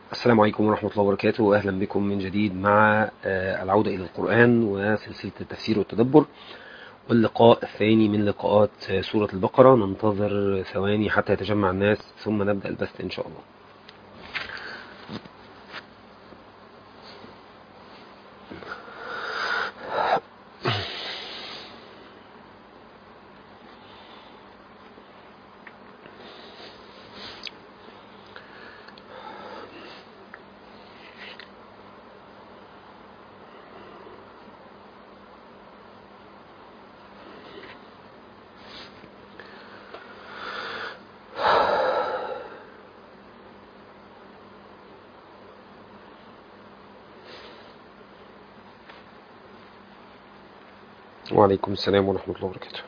السلام عليكم ورحمة الله وبركاته وأهلا بكم من جديد مع آه، العودة إلى القرآن وسلسلة التفسير والتدبر واللقاء الثاني من لقاءات آه، سورة البقرة ننتظر ثواني حتى يتجمع الناس ثم نبدأ البث إن شاء الله وعليكم السلام ورحمة الله وبركاته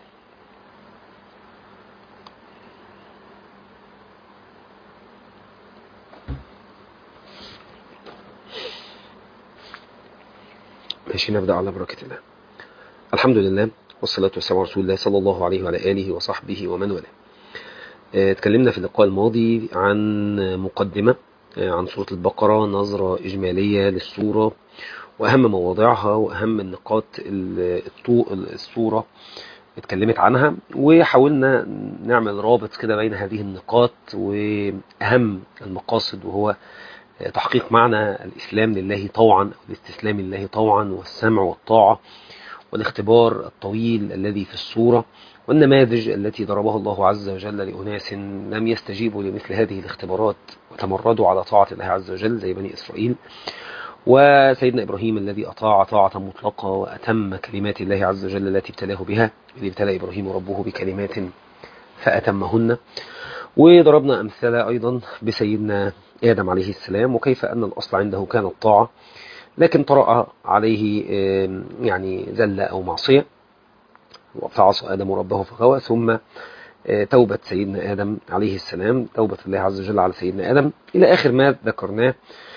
ماشي نبدأ على بركة الله الحمد لله والصلاة والسلام على رسول الله صلى الله عليه وعلى آله وصحبه ومن والاه آه، اتكلمنا في اللقاء الماضي عن مقدمة آه، عن سورة البقرة نظرة إجمالية للسورة وأهم مواضيعها وأهم النقاط ال- الطو- السورة اتكلمت عنها وحاولنا نعمل رابط كده بين هذه النقاط وأهم المقاصد وهو تحقيق معنى الإسلام لله طوعا أو الاستسلام لله طوعا والسمع والطاعة والاختبار الطويل الذي في السورة والنماذج التي ضربها الله عز وجل لأناس لم يستجيبوا لمثل هذه الاختبارات وتمردوا على طاعة الله عز وجل زي بني إسرائيل وسيدنا إبراهيم الذي أطاع طاعة مطلقة وأتم كلمات الله عز وجل التي ابتلاه بها إذ ابتلى إبراهيم ربه بكلمات فأتمهن وضربنا أمثلة أيضا بسيدنا آدم عليه السلام وكيف أن الأصل عنده كان الطاعة لكن طرأ عليه آم، يعني زلة أو معصية فعصى آدم ربه فغوى ثم آه، توبة سيدنا آدم عليه السلام توبة الله عز وجل على سيدنا آدم إلى آخر ما ذكرناه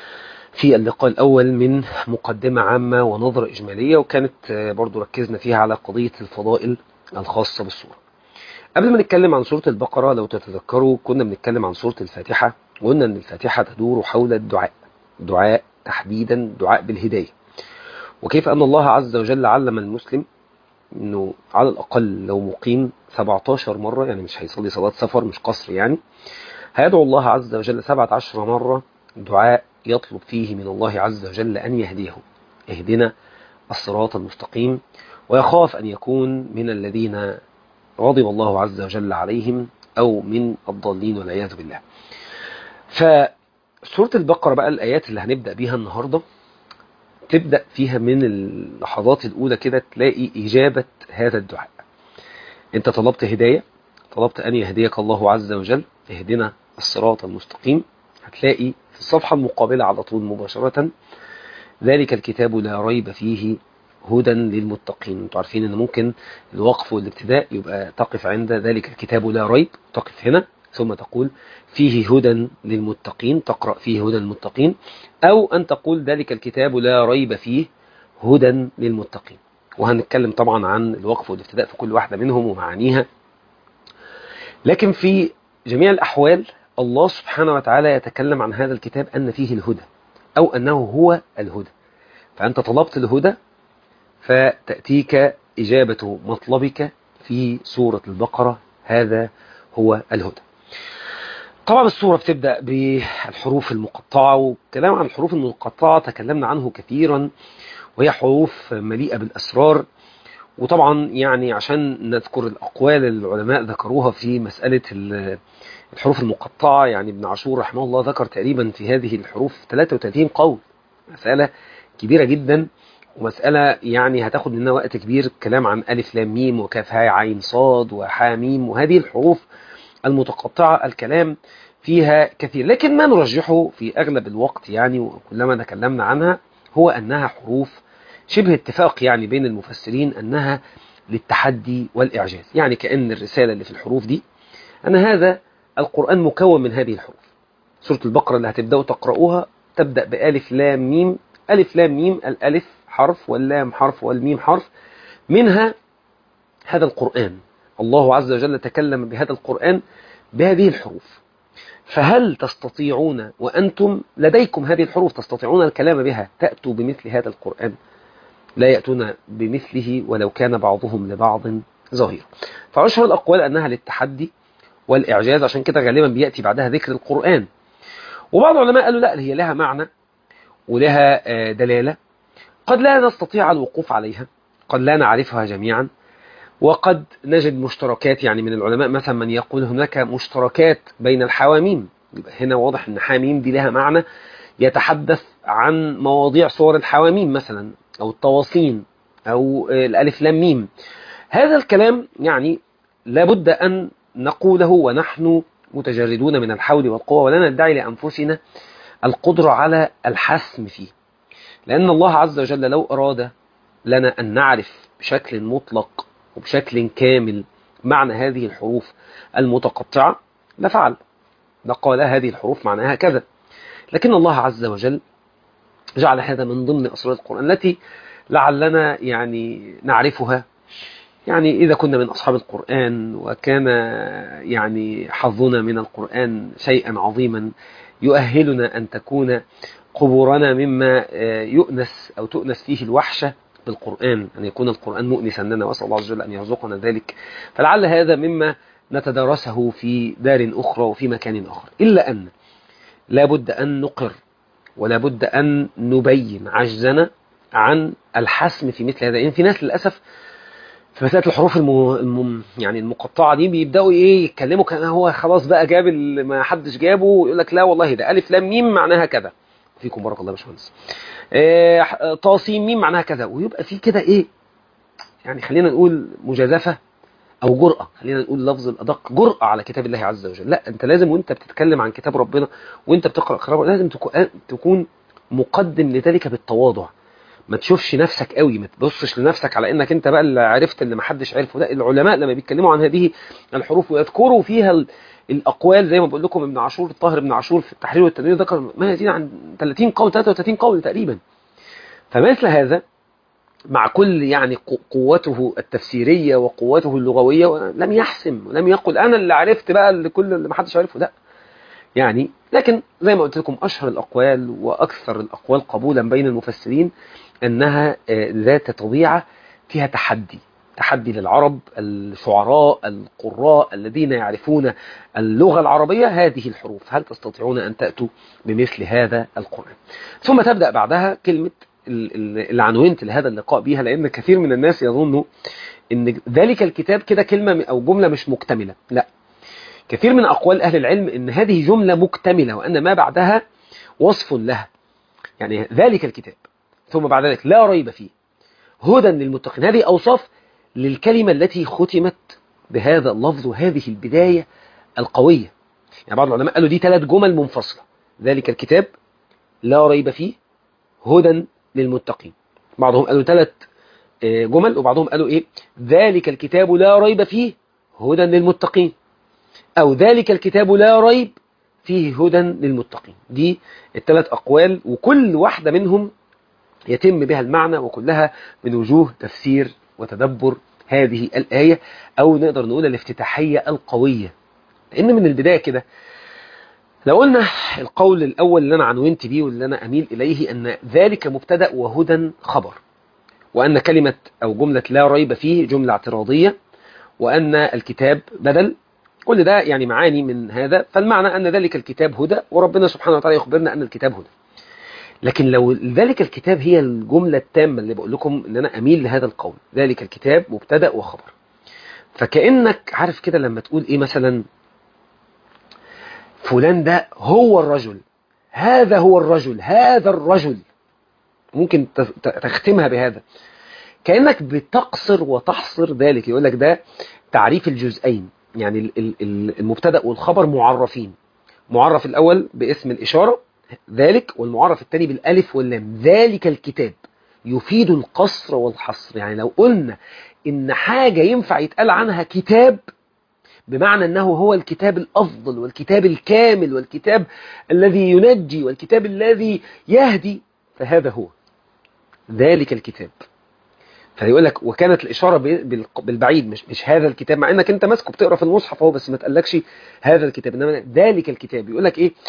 في اللقاء الأول من مقدمة عامة ونظرة إجمالية وكانت آه، برضو ركزنا فيها على قضية الفضائل الخاصة بالسورة قبل ما نتكلم عن سورة البقرة لو تتذكروا كنا بنتكلم عن سورة الفاتحة وقلنا أن الفاتحة تدور حول الدعاء دعاء تحديدا دعاء بالهداية وكيف أن الله عز وجل علم المسلم أنه على الأقل لو مقيم 17 مرة يعني مش هيصلي صلاة سفر مش قصر يعني هيدعو الله عز وجل 17 مرة دعاء يطلب فيه من الله عز وجل أن يهديه اهدنا الصراط المستقيم ويخاف أن يكون من الذين غضب الله عز وجل عليهم أو من الضالين والعياذ بالله فسورة البقرة بقى الآيات اللي هنبدأ بيها النهاردة تبدأ فيها من اللحظات الأولى كده تلاقي إجابة هذا الدعاء أنت طلبت هداية طلبت أن يهديك الله عز وجل اهدنا الصراط المستقيم هتلاقي في الصفحة المقابلة على طول مباشرة ذلك الكتاب لا ريب فيه هدى للمتقين انتوا عارفين ان ممكن الوقف والابتداء يبقى تقف عند ذلك الكتاب لا ريب تقف هنا ثم تقول فيه هدى للمتقين تقرأ فيه هدى للمتقين أو أن تقول ذلك الكتاب لا ريب فيه هدى للمتقين وهنتكلم طبعا عن الوقف والابتداء في كل واحدة منهم ومعانيها لكن في جميع الأحوال الله سبحانه وتعالى يتكلم عن هذا الكتاب أن فيه الهدى أو أنه هو الهدى فأنت طلبت الهدى فتأتيك إجابة مطلبك في سورة البقرة هذا هو الهدى طبعا السورة بتبدأ بالحروف المقطعة والكلام عن الحروف المقطعة تكلمنا عنه كثيرا وهي حروف مليئة بالأسرار وطبعا يعني عشان نذكر الأقوال اللي العلماء ذكروها في مسألة ال- الحروف المقطعة يعني ابن عاشور رحمه الله ذكر تقريبا في هذه الحروف 33 قول مسألة كبيرة جدا ومسألة يعني هتاخد مننا وقت كبير الكلام عن ألف لام ميم وكاف هاء عين صاد وحا ميم وهذه الحروف المتقطعة الكلام فيها كثير لكن ما نرجحه في أغلب الوقت يعني وكلما تكلمنا عنها هو أنها حروف شبه اتفاق يعني بين المفسرين أنها للتحدي والإعجاز يعني كأن الرسالة اللي في الحروف دي أن هذا القرآن مكون من هذه الحروف سورة البقرة اللي هتبدأوا تقرؤوها تبدأ بألف لام ميم ألف لام ميم الألف حرف واللام حرف والميم حرف منها هذا القرآن الله عز وجل تكلم بهذا القرآن بهذه الحروف فهل تستطيعون وأنتم لديكم هذه الحروف تستطيعون الكلام بها تأتوا بمثل هذا القرآن لا يأتون بمثله ولو كان بعضهم لبعض ظهير فأشهر الأقوال أنها للتحدي والإعجاز عشان كده غالبا بيأتي بعدها ذكر القرآن وبعض العلماء قالوا لا هي لها معنى ولها دلالة قد لا نستطيع الوقوف عليها قد لا نعرفها جميعا وقد نجد مشتركات يعني من العلماء مثلا من يقول هناك مشتركات بين الحواميم يبقى هنا واضح ان حاميم دي لها معنى يتحدث عن مواضيع صور الحواميم مثلا او الطواصين او الالف لام ميم هذا الكلام يعني لابد ان نقوله ونحن متجردون من الحول والقوة ولا ندعي لأنفسنا القدرة على الحسم فيه لأن الله عز وجل لو أراد لنا أن نعرف بشكل مطلق وبشكل كامل معنى هذه الحروف المتقطعة لفعل لقال هذه الحروف معناها كذا لكن الله عز وجل جعل هذا من ضمن أسرار القرآن التي لعلنا يعني نعرفها يعني إذا كنا من أصحاب القرآن وكان يعني حظنا من القرآن شيئا عظيما يؤهلنا أن تكون قبورنا مما يؤنس أو تؤنس فيه الوحشة بالقرآن أن يكون القرآن مؤنسا لنا وأسأل الله عز وجل أن يرزقنا ذلك فلعل هذا مما نتدارسه في دار أخرى وفي مكان آخر إلا أن لا بد أن نقر ولا بد أن نبين عجزنا عن الحسم في مثل هذا إن في ناس للأسف في مسألة الحروف الم... الم... يعني المقطعة دي بيبدأوا ايه يتكلموا كان هو خلاص بقى جاب اللي ما حدش جابه ويقول لك لا والله ده ألف لام ميم معناها كذا فيكم بارك الله يا باشمهندس إيه طاسيم ميم معناها كذا ويبقى في كده ايه يعني خلينا نقول مجازفة او جرأة خلينا نقول لفظ الأدق جرأة على كتاب الله عز وجل لا انت لازم وانت بتتكلم عن كتاب ربنا وانت بتقرأ كتاب لازم تكون مقدم لذلك بالتواضع ما تشوفش نفسك قوي ما تبصش لنفسك على انك انت بقى اللي عرفت اللي ما حدش عرفه لا العلماء لما بيتكلموا عن هذه الحروف ويذكروا فيها الاقوال زي ما بقول لكم ابن عاشور الطاهر ابن عاشور في التحرير والتنوير ذكر ما يزيد عن 30 قول 33 قول تقريبا فمثل هذا مع كل يعني قوته التفسيرية وقوته اللغوية لم يحسم ولم يقل أنا اللي عرفت بقى اللي كل اللي ما حدش عرفه لا يعني لكن زي ما قلت لكم أشهر الأقوال وأكثر الأقوال قبولا بين المفسرين أنها ذات طبيعة فيها تحدي تحدي للعرب الشعراء القراء الذين يعرفون اللغة العربية هذه الحروف هل تستطيعون أن تأتوا بمثل هذا القرآن ثم تبدأ بعدها كلمة اللي عنونت لهذا اللقاء بيها لأن كثير من الناس يظنوا أن ذلك الكتاب كده كلمة أو جملة مش مكتملة لا كثير من أقوال أهل العلم أن هذه جملة مكتملة وأن ما بعدها وصف لها يعني ذلك الكتاب ثم بعد ذلك لا ريب فيه هدى للمتقين هذه أوصاف للكلمة التي ختمت بهذا اللفظ وهذه البداية القوية يعني بعض العلماء قالوا دي ثلاث جمل منفصلة ذلك الكتاب لا ريب فيه هدى للمتقين بعضهم قالوا ثلاث جمل وبعضهم قالوا ايه ذلك الكتاب لا ريب فيه هدى للمتقين او ذلك الكتاب لا ريب فيه هدى للمتقين دي الثلاث اقوال وكل واحدة منهم يتم بها المعنى وكلها من وجوه تفسير وتدبر هذه الآية أو نقدر نقول الافتتاحية القوية لأن من البداية كده لو قلنا القول الأول اللي أنا عنونت بيه واللي أنا أميل إليه أن ذلك مبتدأ وهدى خبر وأن كلمة أو جملة لا ريب فيه جملة اعتراضية وأن الكتاب بدل كل ده يعني معاني من هذا فالمعنى أن ذلك الكتاب هدى وربنا سبحانه وتعالى يخبرنا أن الكتاب هدى لكن لو ذلك الكتاب هي الجملة التامة اللي بقول لكم ان انا اميل لهذا القول ذلك الكتاب مبتدأ وخبر فكأنك عارف كده لما تقول ايه مثلا فلان ده هو الرجل هذا هو الرجل هذا الرجل ممكن تختمها بهذا كأنك بتقصر وتحصر ذلك يقول لك ده تعريف الجزئين يعني المبتدأ والخبر معرفين معرف الأول باسم الإشارة ذلك والمعرف الثاني بالالف واللام ذلك الكتاب يفيد القصر والحصر يعني لو قلنا ان حاجة ينفع يتقال عنها كتاب بمعنى انه هو الكتاب الافضل والكتاب الكامل والكتاب الذي ينجي والكتاب الذي يهدي فهذا هو ذلك الكتاب فيقول لك وكانت الاشاره بالبعيد مش مش هذا الكتاب مع انك انت ماسكه بتقرا في المصحف اهو بس ما تقلكش هذا الكتاب انما ذلك الكتاب يقول لك ايه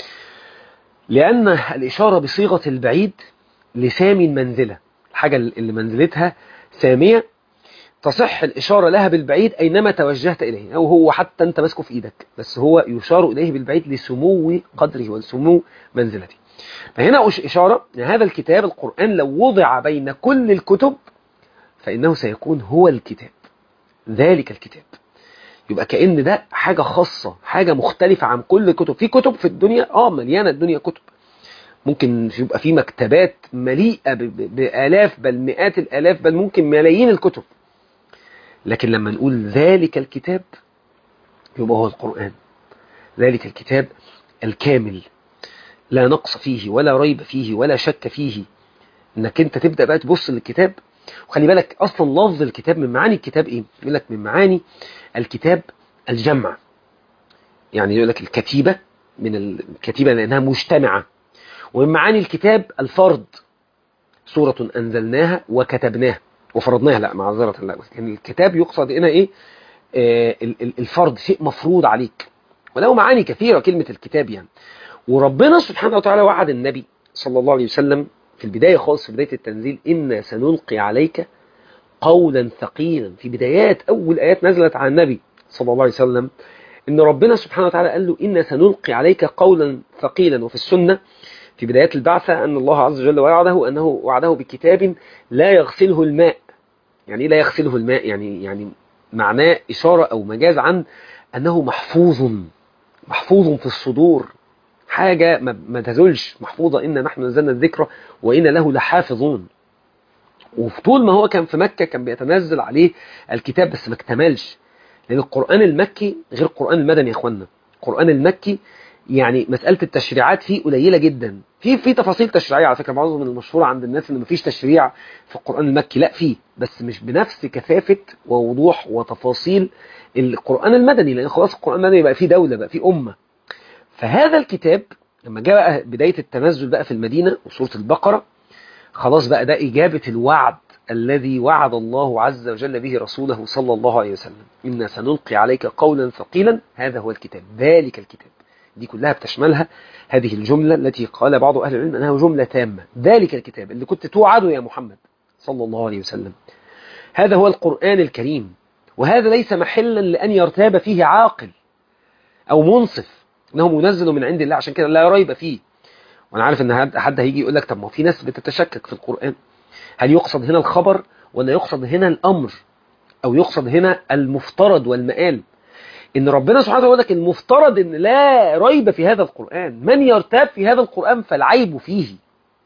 لان الاشاره بصيغه البعيد لسامي المنزله الحاجه اللي منزلتها ساميه تصح الإشارة لها بالبعيد أينما توجهت إليه أو هو حتى أنت ماسكه في إيدك بس هو يشار إليه بالبعيد لسمو قدره وسمو منزلته فهنا إشارة أن هذا الكتاب القرآن لو وضع بين كل الكتب فإنه سيكون هو الكتاب ذلك الكتاب يبقى كأن ده حاجة خاصة حاجة مختلفة عن كل كتب في كتب في الدنيا آه مليانة الدنيا كتب ممكن يبقى في مكتبات مليئة بآلاف بل مئات الآلاف بل ممكن ملايين الكتب لكن لما نقول ذلك الكتاب يبقى هو القرآن ذلك الكتاب الكامل لا نقص فيه ولا ريب فيه ولا شك فيه انك انت تبدأ بقى تبص للكتاب وخلي بالك اصلا لفظ الكتاب من معاني الكتاب ايه يقول لك من معاني الكتاب الجمع يعني يقول لك الكتيبة من الكتيبة لانها مجتمعة ومن معاني الكتاب الفرض سورة انزلناها وكتبناها وفرضناها لا معذرة لا لكن الكتاب يقصد هنا ايه آه الفرض شيء مفروض عليك وله معاني كثيرة كلمة الكتاب يعني وربنا سبحانه وتعالى وعد النبي صلى الله عليه وسلم في البداية خالص في بداية التنزيل إنا سنلقي عليك قولا ثقيلا في بدايات أول آيات نزلت على النبي صلى الله عليه وسلم إن ربنا سبحانه وتعالى قال له إنا سنلقي عليك قولا ثقيلا وفي السنة في بدايات البعثة أن الله عز وجل وعده أنه وعده بكتاب لا يغسله الماء يعني لا يغسله الماء يعني يعني معناه إشارة أو مجاز عن أنه محفوظ محفوظ في الصدور حاجة ما تزولش محفوظة إن نحن نزلنا الذكر وإن له لحافظون وطول ما هو كان في مكة كان بيتنزل عليه الكتاب بس ما اكتملش لأن القرآن المكي غير القرآن المدني يا إخوانا القرآن المكي يعني مسألة التشريعات فيه قليلة جدا في في تفاصيل تشريعية على فكرة معظم من المشهورة عند الناس ان مفيش تشريع في القرآن المكي لا فيه بس مش بنفس كثافة ووضوح وتفاصيل القرآن المدني لأن خلاص القرآن المدني بقى فيه دولة بقى فيه أمة فهذا الكتاب لما جاء بقى بداية التنزل بقى في المدينة وسورة البقرة خلاص بقى ده إجابة الوعد الذي وعد الله عز وجل به رسوله صلى الله عليه وسلم إنا سنلقي عليك قولا ثقيلا هذا هو الكتاب ذلك الكتاب دي كلها بتشملها هذه الجملة التي قال بعض أهل العلم أنها جملة تامة ذلك الكتاب اللي كنت توعده يا محمد صلى الله عليه وسلم هذا هو القرآن الكريم وهذا ليس محلا لأن يرتاب فيه عاقل أو منصف إنه منزل من عند الله عشان كده لا ريب فيه وأنا عارف إن حد هيجي يقول لك طب ما في ناس بتتشكك في القرآن هل يقصد هنا الخبر ولا يقصد هنا الأمر أو يقصد هنا المفترض والمآل ان ربنا سبحانه وتعالى يقول لك المفترض ان لا ريب في هذا القرآن من يرتاب في هذا القرآن فالعيب فيه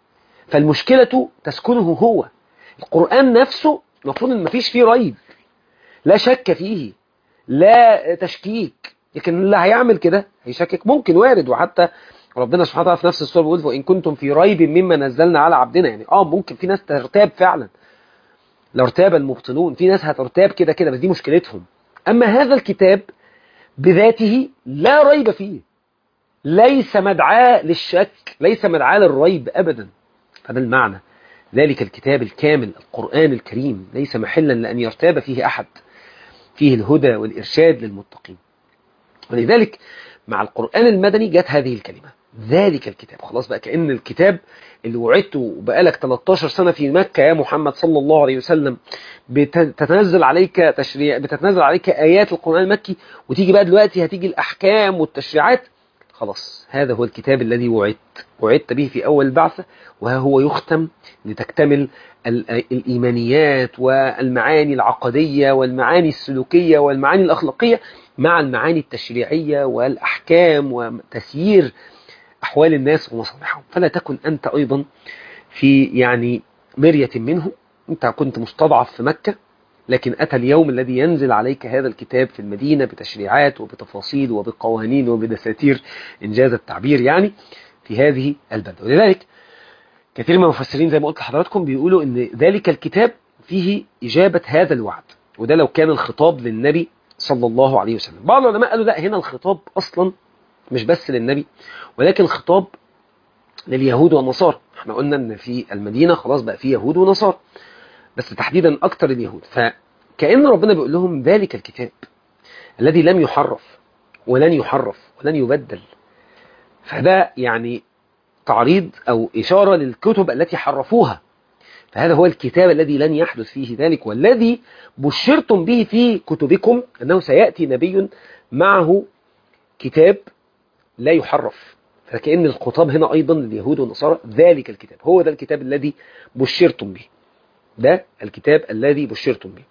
فالمشكلة تسكنه هو القرآن نفسه المفروض ان مفيش فيه ريب لا شك فيه لا تشكيك لكن اللي هيعمل كده هيشكك ممكن وارد وحتى ربنا سبحانه وتعالى في نفس السورة بيقول وإن كنتم في ريب مما نزلنا على عبدنا يعني اه ممكن في ناس ترتاب فعلا لارتاب المبطلون في ناس هترتاب كده كده بس دي مشكلتهم أما هذا الكتاب بذاته لا ريب فيه ليس مدعاة للشك ليس مدعاة للريب أبدا هذا المعنى ذلك الكتاب الكامل القرآن الكريم ليس محلا لأن يرتاب فيه أحد فيه الهدى والإرشاد للمتقين ولذلك مع القرآن المدني جت هذه الكلمة ذلك الكتاب خلاص بقى كأن الكتاب اللي وعدته بقالك 13 سنة في مكة يا محمد صلى الله عليه وسلم بتتنزل عليك تشريع بتتنزل عليك آيات القرآن المكي وتيجي بقى دلوقتي هتيجي الأحكام والتشريعات خلاص هذا هو الكتاب الذي وعدت وعدت به في أول البعثة وها هو يختم لتكتمل الإيمانيات والمعاني العقدية والمعاني السلوكية والمعاني الأخلاقية مع المعاني التشريعية والأحكام وتسيير أحوال الناس ومصالحهم فلا تكن أنت أيضا في يعني مرية منه أنت كنت مستضعف في مكة لكن أتى اليوم الذي ينزل عليك هذا الكتاب في المدينة بتشريعات وبتفاصيل وبقوانين وبدساتير إنجاز التعبير يعني في هذه البلدة ولذلك كثير من المفسرين زي ما قلت لحضراتكم بيقولوا أن ذلك الكتاب فيه إجابة هذا الوعد وده لو كان الخطاب للنبي صلى الله عليه وسلم بعض العلماء قالوا لا هنا الخطاب أصلا مش بس للنبي ولكن الخطاب لليهود والنصارى احنا قلنا ان في المدينة خلاص بقى في يهود ونصارى بس تحديدا اكتر اليهود فكأن ربنا بيقول لهم ذلك الكتاب الذي لم يحرف ولن يحرف ولن يبدل فده يعني تعريض او اشاره للكتب التي حرفوها فهذا هو الكتاب الذي لن يحدث فيه ذلك والذي بشرتم به في كتبكم انه سياتي نبي معه كتاب لا يحرف فكأن الخطاب هنا أيضا لليهود والنصارى ذلك الكتاب هو ده الكتاب الذي بشرتم به ده الكتاب الذي بشرتم به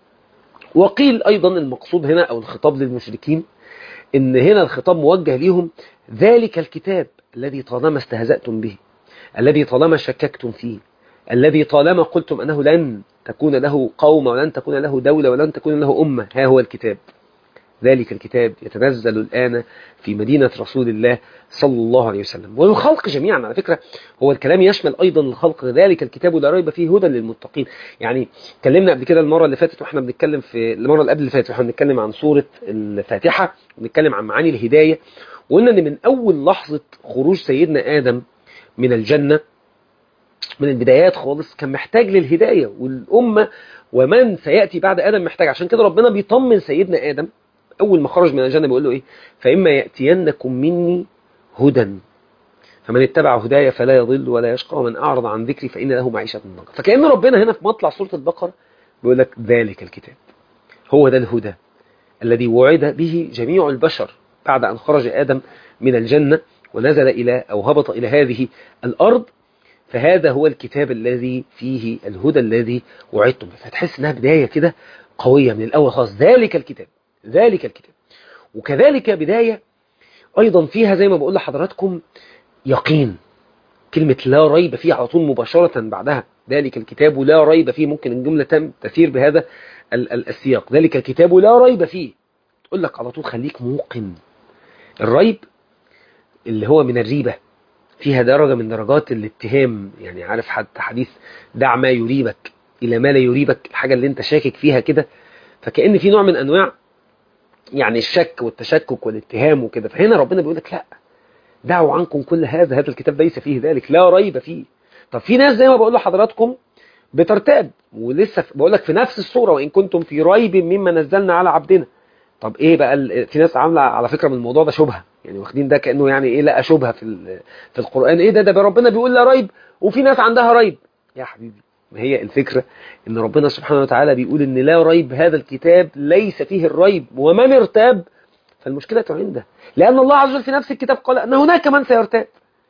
وقيل أيضا المقصود هنا أو الخطاب للمشركين إن هنا الخطاب موجه ليهم ذلك الكتاب الذي طالما استهزأتم به الذي طالما شككتم فيه الذي طالما قلتم أنه لن تكون له قوم ولن تكون له دولة ولن تكون له أمة ها هو الكتاب ذلك الكتاب يتنزل الآن في مدينة رسول الله صلى الله عليه وسلم والخلق جميعا على فكرة هو الكلام يشمل أيضا الخلق ذلك الكتاب لا ريب فيه هدى للمتقين يعني اتكلمنا قبل كده المرة اللي فاتت واحنا بنتكلم في المرة اللي قبل اللي فاتت واحنا بنتكلم عن سورة الفاتحة بنتكلم عن معاني الهداية وقلنا ان من أول لحظة خروج سيدنا آدم من الجنة من البدايات خالص كان محتاج للهداية والأمة ومن سيأتي بعد آدم محتاج عشان كده ربنا بيطمن سيدنا آدم أول ما خرج من الجنة بيقول له إيه فإما يأتينكم مني هدى فمن اتبع هدايا فلا يضل ولا يشقى ومن أعرض عن ذكري فإن له معيشة ضنكا فكأن ربنا هنا في مطلع سورة البقرة بيقول لك ذلك الكتاب هو ده الهدى الذي وعد به جميع البشر بعد أن خرج آدم من الجنة ونزل إلى أو هبط إلى هذه الأرض فهذا هو الكتاب الذي فيه الهدى الذي وعدتم به فتحس انها بداية كده قوية من الأول خالص ذلك الكتاب ذلك الكتاب وكذلك بداية أيضا فيها زي ما بقول لحضراتكم يقين كلمة لا ريب فيه على طول مباشرة بعدها ذلك الكتاب لا ريب فيه ممكن الجملة تم تسير بهذا ال ال السياق ذلك الكتاب لا ريب فيه تقول لك على طول خليك موقن الريب اللي هو من الريبة فيها درجة من درجات الاتهام يعني عارف حتى حديث دع ما يريبك إلى ما لا يريبك الحاجة اللي انت شاكك فيها كده فكأن في نوع من أنواع يعني الشك والتشكك والاتهام وكده فهنا ربنا بيقول لك لا دعوا عنكم كل هذا هذا الكتاب ليس فيه ذلك لا ريب فيه طب في ناس زي ما بقول لحضراتكم بترتاب ولسه بقول لك في نفس الصورة وإن كنتم في ريب مما نزلنا على عبدنا طب ايه بقى في ناس عامله على فكره من الموضوع ده شبهه يعني واخدين ده كانه يعني ايه لقى شبهه في في القران ايه ده ده ربنا بيقول لا ريب وفي ناس عندها ريب يا حبيبي ما هي الفكره ان ربنا سبحانه وتعالى بيقول ان لا ريب هذا الكتاب ليس فيه الريب ومن ارتاب فالمشكله عنده لان الله عز وجل في نفس الكتاب قال ان هناك من سيرتاب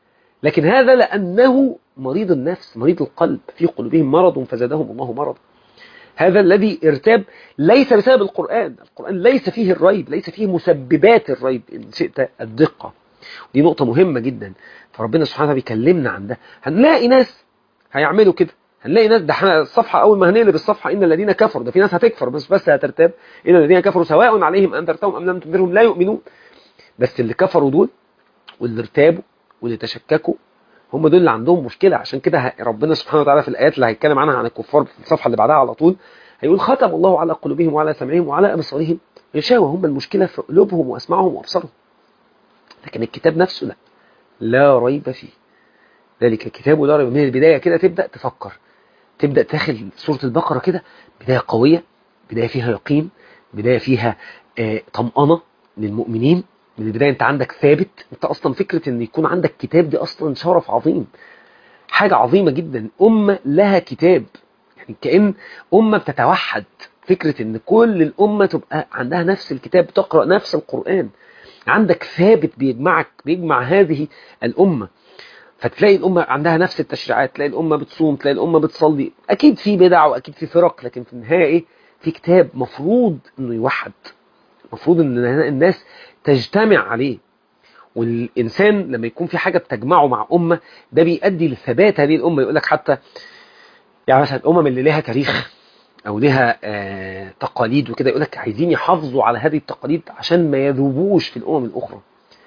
لكن هذا لانه مريض النفس مريض القلب في قلوبهم مرض فزادهم الله مرضا هذا الذي ارتاب ليس بسبب القرآن القرآن ليس فيه الريب ليس فيه مسببات الريب إن شئت الدقة دي نقطة مهمة جدا فربنا سبحانه وتعالى بيكلمنا عن ده هنلاقي ناس هيعملوا كده هنلاقي ناس ده الصفحة أول ما هنقلب الصفحة إن الذين كفروا ده في ناس هتكفر بس بس هترتاب إن الذين كفروا سواء عليهم أنذرتهم أم لم تنذرهم لا يؤمنون بس اللي كفروا دول واللي ارتابوا واللي تشككوا هم دول اللي عندهم مشكلة عشان كده ربنا سبحانه وتعالى في الآيات اللي هيتكلم عنها عن الكفار في الصفحة اللي بعدها على طول هيقول ختم الله على قلوبهم وعلى سمعهم وعلى أبصارهم غشاوة هم المشكلة في قلوبهم وأسماعهم وأبصارهم لكن الكتاب نفسه لا لا ريب فيه ذلك الكتاب لا ريب من البداية كده تبدأ تفكر تبدأ تاخد سورة البقرة كده بداية قوية بداية فيها يقين بداية فيها آه طمأنة للمؤمنين من البداية انت عندك ثابت انت اصلا فكرة ان يكون عندك كتاب دي اصلا شرف عظيم حاجة عظيمة جدا أمة لها كتاب يعني كأن أمة بتتوحد فكرة ان كل الأمة تبقى عندها نفس الكتاب تقرأ نفس القرآن عندك ثابت بيجمعك بيجمع هذه الأمة فتلاقي الأمة عندها نفس التشريعات تلاقي الأمة بتصوم تلاقي الأمة بتصلي أكيد في بدع وأكيد في فرق لكن في النهاية إيه في كتاب مفروض إنه يوحد مفروض إن الناس تجتمع عليه والإنسان لما يكون في حاجة بتجمعه مع أمة ده بيؤدي لثبات هذه الأمة يقول لك حتى يعني مثلا الأمم اللي لها تاريخ أو لها آه تقاليد وكده يقول لك عايزين يحافظوا على هذه التقاليد عشان ما يذوبوش في الأمم الأخرى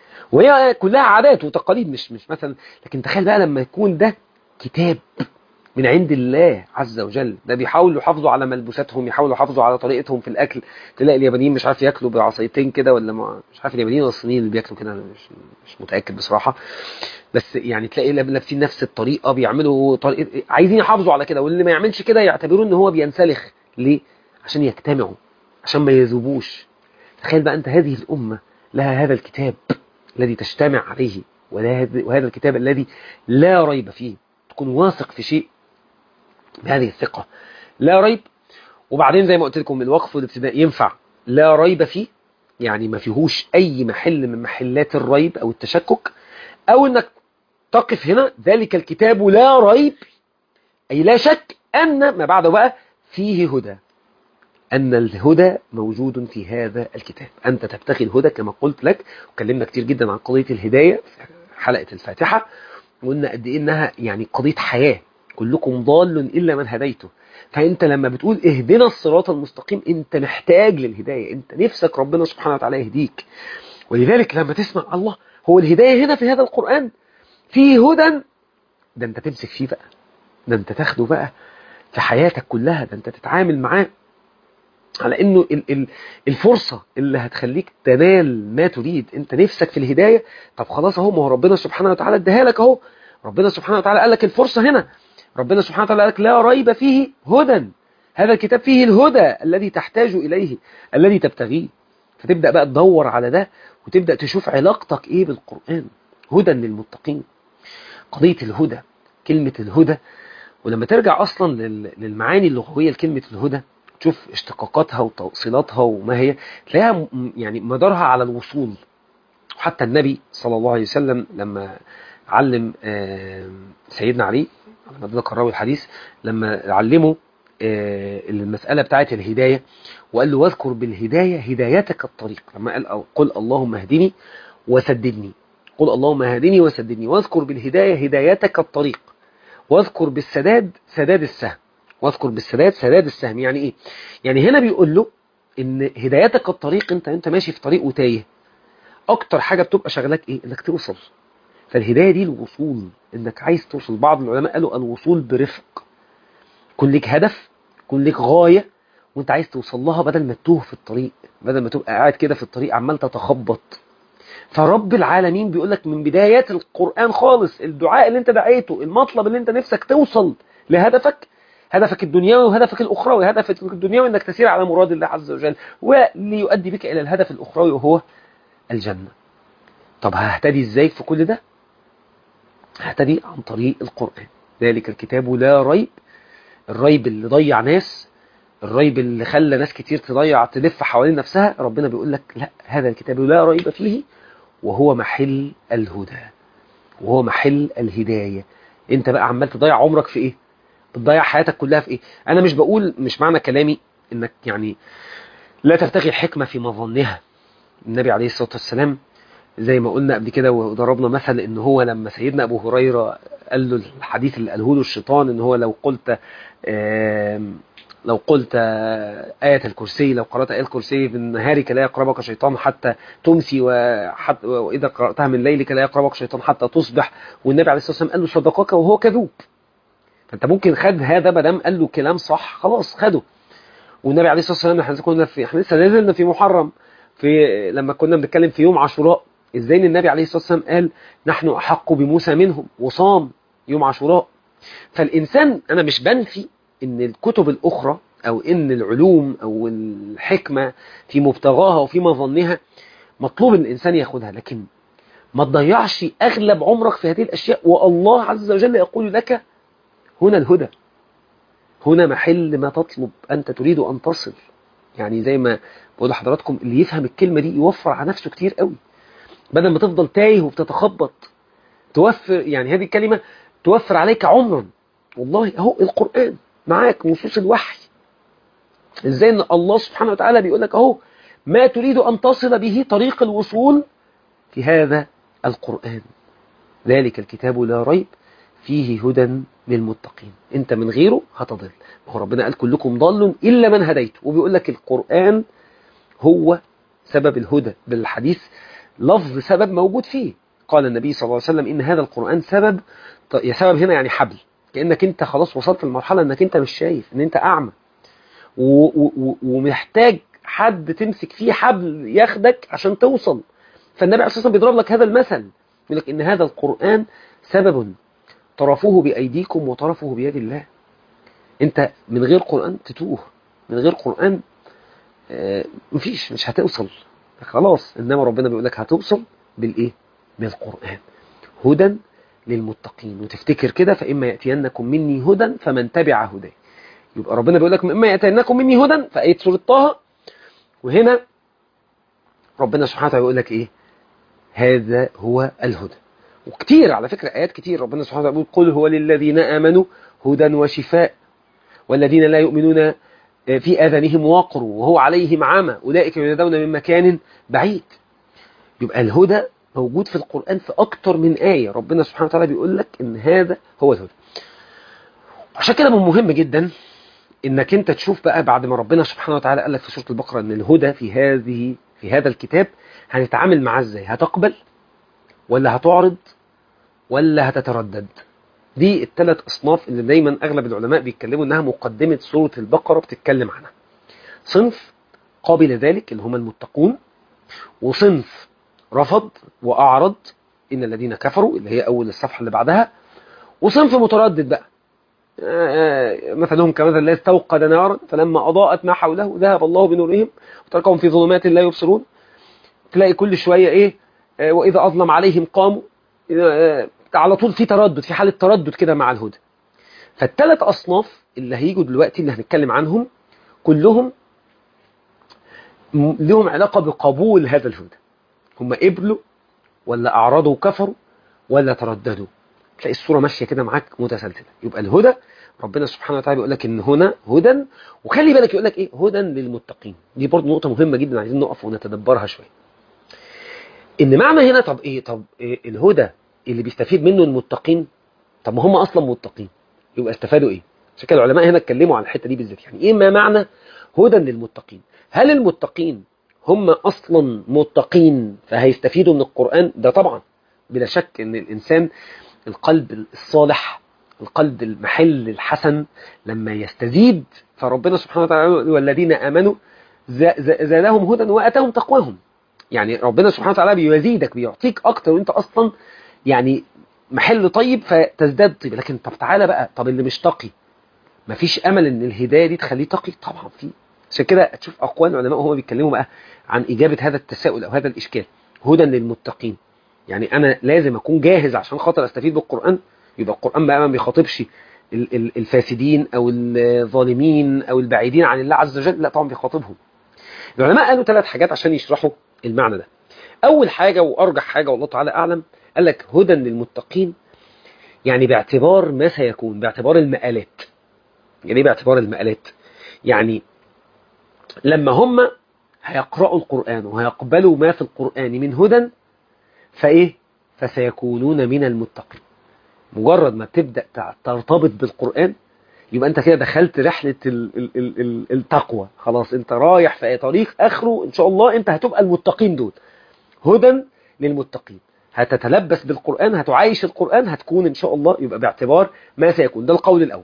وهي كلها عادات وتقاليد مش مش مثلا لكن تخيل بقى لما يكون ده كتاب من عند الله عز وجل ده بيحاولوا يحافظوا على ملبوساتهم يحاولوا يحافظوا على طريقتهم في الاكل تلاقي اليابانيين مش عارف ياكلوا بعصايتين كده ولا ما مش عارف اليابانيين ولا الصينيين اللي بياكلوا كده انا مش مش متاكد بصراحه بس يعني تلاقي لابسين نفس الطريقه بيعملوا طريقه عايزين يحافظوا على كده واللي ما يعملش كده يعتبروه ان هو بينسلخ ليه عشان يجتمعوا عشان ما يذوبوش تخيل بقى انت هذه الامه لها هذا الكتاب الذي تجتمع عليه وهذا الكتاب الذي لا ريب فيه تكون واثق في شيء بهذه الثقة لا ريب وبعدين زي ما قلت لكم الوقف والابتداء ينفع لا ريب فيه يعني ما فيهوش أي محل من محلات الريب أو التشكك أو أنك تقف هنا ذلك الكتاب لا ريب أي لا شك أن ما بعده بقى فيه هدى أن الهدى موجود في هذا الكتاب أنت تبتغي الهدى كما قلت لك وكلمنا كتير جدا عن قضية الهداية في حلقة الفاتحة وقلنا قد إيه إنها يعني قضية حياة كلكم ضال إلا من هديته فأنت لما بتقول اهدنا الصراط المستقيم أنت محتاج للهداية أنت نفسك ربنا سبحانه وتعالى يهديك ولذلك لما تسمع الله هو الهداية هنا في هذا القرآن فيه هدى ده أنت تمسك فيه بقى ده أنت تاخده بقى في حياتك كلها ده أنت تتعامل معاه على انه الفرصة اللي هتخليك تنال ما تريد انت نفسك في الهداية طب خلاص اهو ما هو ربنا سبحانه وتعالى اداها لك اهو ربنا سبحانه وتعالى قال لك الفرصة هنا ربنا سبحانه وتعالى قال لك لا ريب فيه هدى هذا الكتاب فيه الهدى الذي تحتاج إليه الذي تبتغيه فتبدأ بقى تدور على ده وتبدأ تشوف علاقتك ايه بالقرآن هدى للمتقين قضية الهدى كلمة الهدى ولما ترجع أصلا للمعاني اللغوية لكلمة الهدى تشوف اشتقاقاتها وتوصيلاتها وما هي تلاقيها يعني مدارها على الوصول وحتى النبي صلى الله عليه وسلم لما علم سيدنا علي لما ذكر راوي الحديث لما علمه المسألة بتاعت الهداية وقال له واذكر بالهداية هدايتك الطريق لما قال قل اللهم اهدني وسددني قل اللهم اهدني وسددني واذكر بالهداية هدايتك الطريق واذكر بالسداد سداد السهم واذكر بالسداد سداد السهم يعني ايه يعني هنا بيقول له ان هدايتك الطريق انت انت ماشي في طريق وتايه اكتر حاجة بتبقى شغلك ايه انك توصل فالهداية دي الوصول انك عايز توصل بعض العلماء قالوا الوصول برفق يكون لك هدف يكون لك غاية وانت عايز توصل لها بدل ما تتوه في الطريق بدل ما تبقى قاعد كده في الطريق عمال تتخبط فرب العالمين بيقول لك من بدايات القرآن خالص الدعاء اللي انت دعيته المطلب اللي انت نفسك توصل لهدفك هدفك الدنيوي وهدفك الأخروي هدفك الدنيوي أنك تسير على مراد الله عز وجل وليؤدي بك إلى الهدف الأخروي وهو الجنة طب ههتدي إزاي في كل ده ههتدي عن طريق القرآن ذلك الكتاب لا ريب الريب اللي ضيع ناس الريب اللي خلى ناس كتير تضيع تلف حوالين نفسها ربنا بيقول لك لا هذا الكتاب لا ريب فيه وهو محل الهدى وهو محل الهداية انت بقى عمال تضيع عمرك في ايه بتضيع حياتك كلها في ايه انا مش بقول مش معنى كلامي انك يعني لا تبتغي الحكمة في مظنها النبي عليه الصلاة والسلام زي ما قلنا قبل كده وضربنا مثل ان هو لما سيدنا ابو هريرة قال له الحديث اللي قاله له الشيطان ان هو لو قلت لو قلت آية الكرسي لو قرأت آية الكرسي في نهارك لا يقربك شيطان حتى تمسي وحتى وإذا قرأتها من ليلك لا يقربك شيطان حتى تصبح والنبي عليه الصلاة والسلام قال له صدقك وهو كذوب فانت ممكن خد هذا ما دام قال له كلام صح خلاص خده والنبي عليه الصلاه والسلام احنا كنا في احنا لسه نزلنا في محرم في لما كنا بنتكلم في يوم عاشوراء ازاي ان النبي عليه الصلاه والسلام قال نحن احق بموسى منهم وصام يوم عاشوراء فالانسان انا مش بنفي ان الكتب الاخرى او ان العلوم او الحكمه في مبتغاها وفي مظنها مطلوب ان الانسان ياخدها لكن ما تضيعش اغلب عمرك في هذه الاشياء والله عز وجل يقول لك هنا الهدى هنا محل ما تطلب أنت تريد أن تصل يعني زي ما بقول لحضراتكم اللي يفهم الكلمة دي يوفر على نفسه كتير قوي بدل ما تفضل تايه وبتتخبط توفر يعني هذه الكلمة توفر عليك عمرا والله اهو القرآن معاك نصوص الوحي ازاي ان الله سبحانه وتعالى بيقول لك اهو ما تريد ان تصل به طريق الوصول في هذا القرآن ذلك الكتاب لا ريب فيه هدى للمتقين انت من غيره هتضل هو ربنا قال كلكم ضل إلا من هديته وبيقول لك القرآن هو سبب الهدى بالحديث لفظ سبب موجود فيه قال النبي صلى الله عليه وسلم إن هذا القرآن سبب يا سبب هنا يعني حبل كانك انت خلاص وصلت لمرحله انك انت مش شايف ان انت اعمى و و ومحتاج حد تمسك فيه حبل ياخدك عشان توصل فالنبي عليه الصلاه والسلام بيضرب لك هذا المثل يقول لك ان هذا القران سبب طرفوه بايديكم وطرفه بيد الله انت من غير قران تتوه من غير قران آه مفيش مش هتوصل خلاص انما ربنا بيقول لك هتوصل بالايه بالقران هدى للمتقين وتفتكر كده فاما ياتينكم مني هدى فمن تبع هداي يبقى ربنا بيقول لك اما ياتينكم مني هدى في ايه سوره طه وهنا ربنا سبحانه وتعالى يقول لك ايه هذا هو الهدى وكتير على فكرة آيات كتير ربنا سبحانه وتعالى يقول قل هو للذين آمنوا هدى وشفاء والذين لا يؤمنون في آذانهم وقر وهو عليهم عمى أولئك ينادون من مكان بعيد يبقى الهدى موجود في القرآن في أكتر من آية ربنا سبحانه وتعالى بيقول لك إن هذا هو الهدى عشان كده من مهم جدا انك انت تشوف بقى بعد ما ربنا سبحانه وتعالى قال لك في سوره البقره ان الهدى في هذه في هذا الكتاب هنتعامل معاه ازاي هتقبل ولا هتعرض ولا هتتردد دي الثلاث اصناف اللي دايما اغلب العلماء بيتكلموا انها مقدمه سوره البقره بتتكلم عنها صنف قابل ذلك اللي هم المتقون وصنف رفض واعرض ان الذين كفروا اللي هي اول الصفحه اللي بعدها وصنف متردد بقى مثلهم كمثل الذي استوقد نارا فلما أضاءت ما حوله ذهب الله بنورهم وتركهم في ظلمات لا يبصرون تلاقي كل شوية إيه وإذا أظلم عليهم قاموا على طول في تردد في حالة تردد كده مع الهدى فالثلاث أصناف اللي هيجوا دلوقتي اللي هنتكلم عنهم كلهم لهم علاقة بقبول هذا الهدى هم قبلوا ولا أعرضوا وكفروا ولا ترددوا تلاقي الصورة ماشية كده معاك متسلسلة يبقى الهدى ربنا سبحانه وتعالى بيقول لك ان هنا هدى وخلي بالك يقول لك ايه هدى للمتقين دي برضه نقطة مهمة جدا عايزين نقف ونتدبرها شوية ان معنى هنا طب ايه طب إيه الهدى اللي بيستفيد منه المتقين طب ما هم اصلا متقين يبقى استفادوا ايه عشان كده العلماء هنا اتكلموا عن الحتة دي بالذات يعني ايه ما معنى هدى للمتقين هل المتقين هم اصلا متقين فهيستفيدوا من القرآن ده طبعا بلا شك ان الانسان القلب الصالح القلب المحل الحسن لما يستزيد فربنا سبحانه وتعالى والذين آمنوا زادهم هدى وأتاهم تقواهم يعني ربنا سبحانه وتعالى بيزيدك بيعطيك أكتر وانت أصلا يعني محل طيب فتزداد طيب لكن طب تعالى بقى طب اللي مش تقي مفيش أمل ان الهداية دي تخليه تقي طبعا في عشان كده تشوف أقوال العلماء وهم بيتكلموا بقى عن إجابة هذا التساؤل أو هذا الإشكال هدى للمتقين يعني أنا لازم أكون جاهز عشان خاطر أستفيد بالقرآن يبقى القرآن بقى ما بيخاطبش الفاسدين أو الظالمين أو البعيدين عن الله عز وجل لا طبعا بيخاطبهم العلماء قالوا ثلاث حاجات عشان يشرحوا المعنى ده أول حاجة وأرجح حاجة والله تعالى أعلم قال لك هدى للمتقين يعني باعتبار ما سيكون باعتبار المآلات يعني باعتبار المآلات يعني لما هم هيقرأوا القرآن وهيقبلوا ما في القرآن من هدى فإيه فسيكونون من المتقين مجرد ما تبدأ ترتبط بالقرآن يبقى انت كده دخلت رحلة ال ال ال ال التقوى خلاص انت رايح في طريق اخره ان شاء الله انت هتبقى المتقين دول هدى للمتقين هتتلبس بالقرآن هتعايش القرآن هتكون ان شاء الله يبقى باعتبار ما سيكون ده القول الاول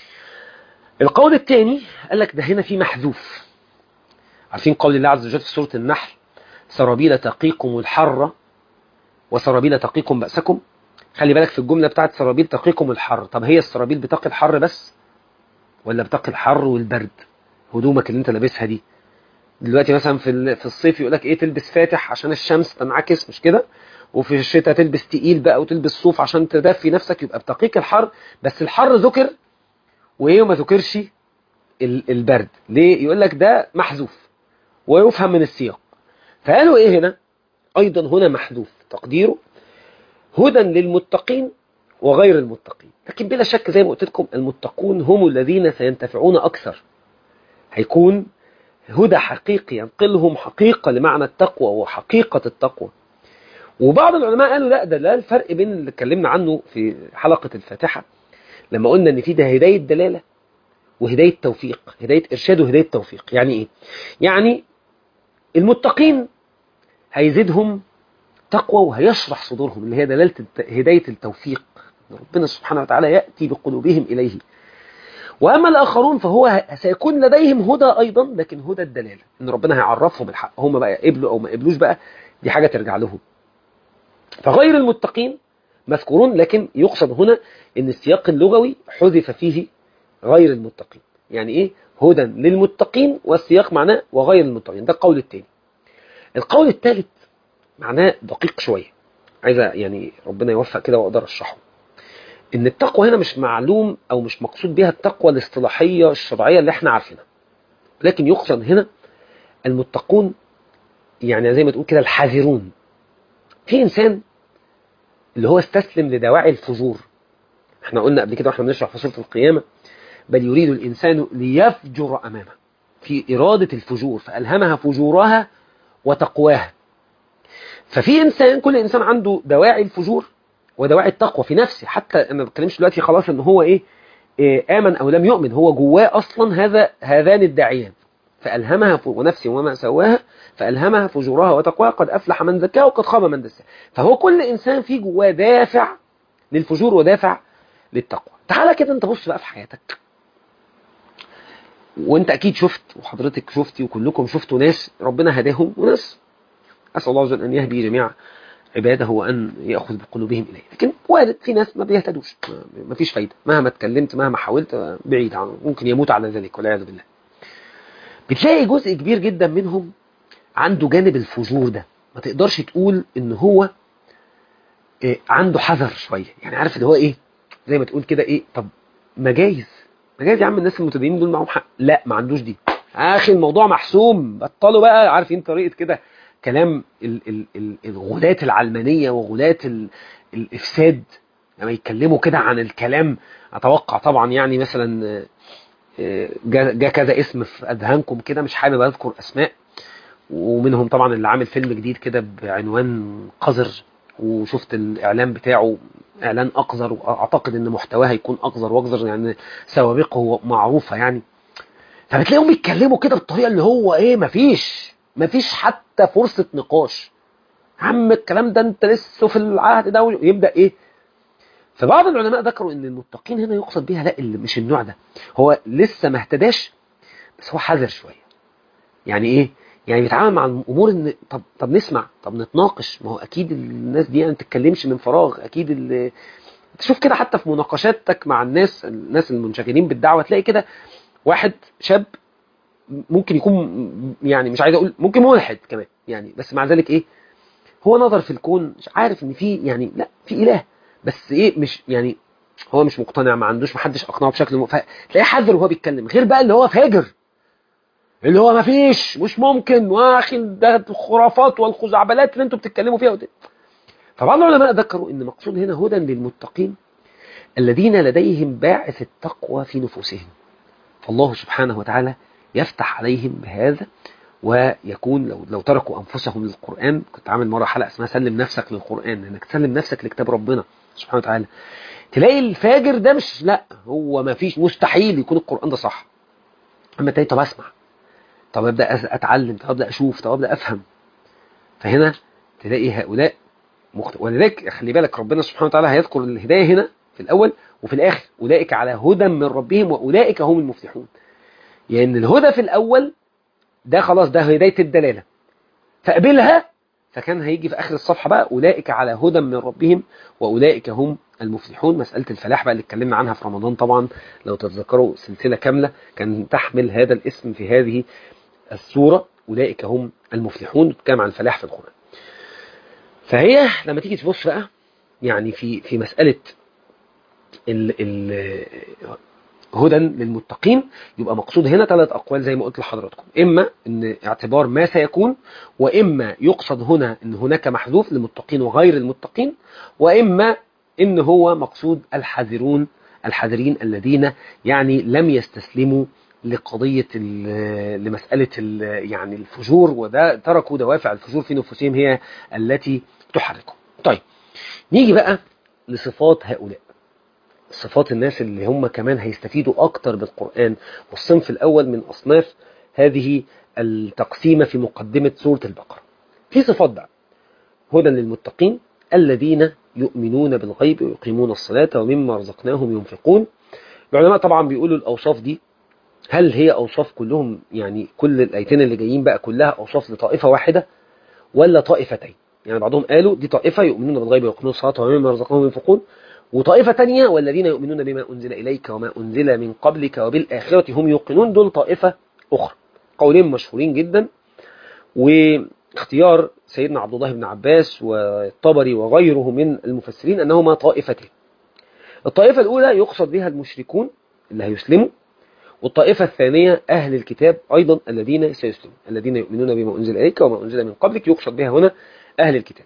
القول الثاني قال لك ده هنا في محذوف عارفين قول الله عز وجل في سورة النحل سرابيل تقيكم الحر وسرابيل تقيكم بأسكم خلي بالك في الجملة بتاعت سرابيل تقيكم الحر طب هي السرابيل بتقي الحر بس ولا بتقي الحر والبرد هدومك اللي انت لابسها دي دلوقتي مثلا في في الصيف يقول لك ايه تلبس فاتح عشان الشمس تنعكس مش كده وفي الشتاء تلبس تقيل بقى وتلبس صوف عشان تدفي نفسك يبقى بتقيك الحر بس الحر ذكر وايه وما ذكرش البرد ليه يقول لك ده محذوف ويفهم من السياق فقالوا ايه هنا ايضا هنا محذوف تقديره هدى للمتقين وغير المتقين لكن بلا شك زي ما قلت لكم المتقون هم الذين سينتفعون أكثر هيكون هدى حقيقي ينقلهم حقيقة لمعنى التقوى وحقيقة التقوى وبعض العلماء قالوا لا ده لا الفرق بين اللي اتكلمنا عنه في حلقة الفاتحة لما قلنا ان في ده هداية دلالة وهداية توفيق هداية إرشاد وهداية توفيق يعني إيه؟ يعني المتقين هيزيدهم تقوى وهيشرح صدورهم اللي هي دلالة هداية التوفيق ربنا سبحانه وتعالى يأتي بقلوبهم إليه وأما الآخرون فهو سيكون لديهم هدى أيضا لكن هدى الدلالة إن ربنا هيعرفهم الحق هم بقى قبلوا أو ما قبلوش بقى دي حاجة ترجع لهم فغير المتقين مذكورون لكن يقصد هنا ان السياق اللغوي حذف فيه غير المتقين يعني ايه هدى للمتقين والسياق معناه وغير المتقين ده القول الثاني القول الثالث معناه دقيق شوية عايز يعني ربنا يوفق كده واقدر اشرحه ان التقوى هنا مش معلوم او مش مقصود بها التقوى الاصطلاحية الشرعية اللي احنا عارفينها لكن يقصد هنا المتقون يعني زي ما تقول كده الحذرون في انسان اللي هو استسلم لدواعي الفجور احنا قلنا قبل كده واحنا بنشرح في سوره القيامه بل يريد الانسان ليفجر امامه في اراده الفجور فالهمها فجورها وتقواها ففي انسان كل انسان عنده دواعي الفجور ودواعي التقوى في نفسه حتى انا ما بتكلمش دلوقتي خلاص ان هو ايه, إيه امن او لم يؤمن هو جواه اصلا هذا هذان الداعيان فألهمها ونفسي وما سواها فألهمها فجورها وتقواها قد أفلح من زكاها وقد خاب من دساها فهو كل إنسان فيه جواه دافع للفجور ودافع للتقوى تعالى كده انت بص بقى في حياتك وانت اكيد شفت وحضرتك شفتي وكلكم شفتوا ناس ربنا هداهم وناس اسال الله عز وجل ان يهدي جميع عباده وان ياخذ بقلوبهم اليه لكن وارد في ناس ما بيهتدوش ما فيش فايده مهما اتكلمت مهما حاولت بعيد عنه ممكن يموت على ذلك والعياذ بالله بتلاقي جزء كبير جدا منهم عنده جانب الفجور ده ما تقدرش تقول ان هو إيه عنده حذر شويه يعني عارف اللي هو ايه زي ما تقول كده ايه طب ما جايز ما جايز يا عم الناس المتدينين دول معاهم حق لا ما عندوش دي اخي الموضوع محسوم بطلوا بقى عارفين طريقه كده كلام ال ال ال الغلاة العلمانيه وغلاة الافساد لما يتكلموا كده عن الكلام اتوقع طبعا يعني مثلا جاء كذا اسم في اذهانكم كده مش حابب اذكر اسماء ومنهم طبعا اللي عامل فيلم جديد كده بعنوان قذر وشفت الاعلان بتاعه اعلان اقذر واعتقد ان محتواه هيكون اقذر واقذر يعني سوابقه معروفه يعني فبتلاقيهم بيتكلموا كده بالطريقه اللي هو ايه مفيش مفيش حتى فرصه نقاش عم الكلام ده انت لسه في العهد ده ويبدا ايه فبعض العلماء ذكروا ان المتقين هنا يقصد بها لا اللي مش النوع ده هو لسه ما اهتداش بس هو حذر شويه يعني ايه يعني بيتعامل مع الامور ان طب طب نسمع طب نتناقش ما هو اكيد الناس دي ما تتكلمش من فراغ اكيد اللي تشوف كده حتى في مناقشاتك مع الناس الناس المنشغلين بالدعوه تلاقي كده واحد شاب ممكن يكون يعني مش عايز اقول ممكن ملحد كمان يعني بس مع ذلك ايه هو نظر في الكون مش عارف ان في يعني لا في اله بس ايه مش يعني هو مش مقتنع ما عندوش محدش اقنعه بشكل م... فتلاقيه حذر وهو بيتكلم غير بقى اللي هو فاجر اللي هو ما فيش مش ممكن واخي ده الخرافات والخزعبلات اللي انتوا بتتكلموا فيها ودي. فبعض العلماء ذكروا ان مقصود هنا هدى للمتقين الذين لديهم باعث التقوى في نفوسهم فالله سبحانه وتعالى يفتح عليهم بهذا ويكون لو لو تركوا انفسهم للقران كنت عامل مره حلقه اسمها سلم نفسك للقران انك تسلم نفسك لكتاب ربنا سبحانه وتعالى تلاقي الفاجر ده مش لا هو ما فيش مستحيل يكون القران ده صح اما تلاقي طب اسمع طب ابدا اتعلم طب ابدا اشوف طب ابدا افهم فهنا تلاقي هؤلاء مخت... ولذلك خلي بالك ربنا سبحانه وتعالى هيذكر الهدايه هنا في الاول وفي الاخر اولئك على هدى من ربهم واولئك هم المفلحون يعني الهدى في الاول ده خلاص ده هدايه الدلاله فقبلها فكان هيجي في اخر الصفحه بقى اولئك على هدى من ربهم واولئك هم المفلحون مساله الفلاح بقى اللي اتكلمنا عنها في رمضان طبعا لو تتذكروا سلسله كامله كان تحمل هذا الاسم في هذه السوره اولئك هم المفلحون بتتكلم عن الفلاح في القران فهي لما تيجي تبص بقى يعني في في مساله ال ال هدى للمتقين يبقى مقصود هنا ثلاث أقوال زي ما قلت لحضراتكم إما أن اعتبار ما سيكون وإما يقصد هنا أن هناك محذوف للمتقين وغير المتقين وإما أن هو مقصود الحذرون الحذرين الذين يعني لم يستسلموا لقضية لمسألة يعني الفجور وده تركوا دوافع الفجور في نفوسهم هي التي تحركهم طيب نيجي بقى لصفات هؤلاء صفات الناس اللي هم كمان هيستفيدوا أكتر بالقرآن والصنف الأول من أصناف هذه التقسيمة في مقدمة سورة البقرة في صفات بقى هدى للمتقين الذين يؤمنون بالغيب ويقيمون الصلاة ومما رزقناهم ينفقون العلماء طبعا بيقولوا الأوصاف دي هل هي أوصاف كلهم يعني كل الآيتين اللي جايين بقى كلها أوصاف لطائفة واحدة ولا طائفتين يعني بعضهم قالوا دي طائفة يؤمنون بالغيب ويقيمون الصلاة ومما رزقناهم ينفقون وطائفة تانية والذين يؤمنون بما أنزل إليك وما أنزل من قبلك وبالآخرة هم يوقنون دول طائفة أخرى قولين مشهورين جدا واختيار سيدنا عبد الله بن عباس والطبري وغيره من المفسرين أنهما طائفتين الطائفة الأولى يقصد بها المشركون اللي هيسلموا والطائفة الثانية أهل الكتاب أيضا الذين سيسلمون الذين يؤمنون بما أنزل إليك وما أنزل من قبلك يقصد بها هنا أهل الكتاب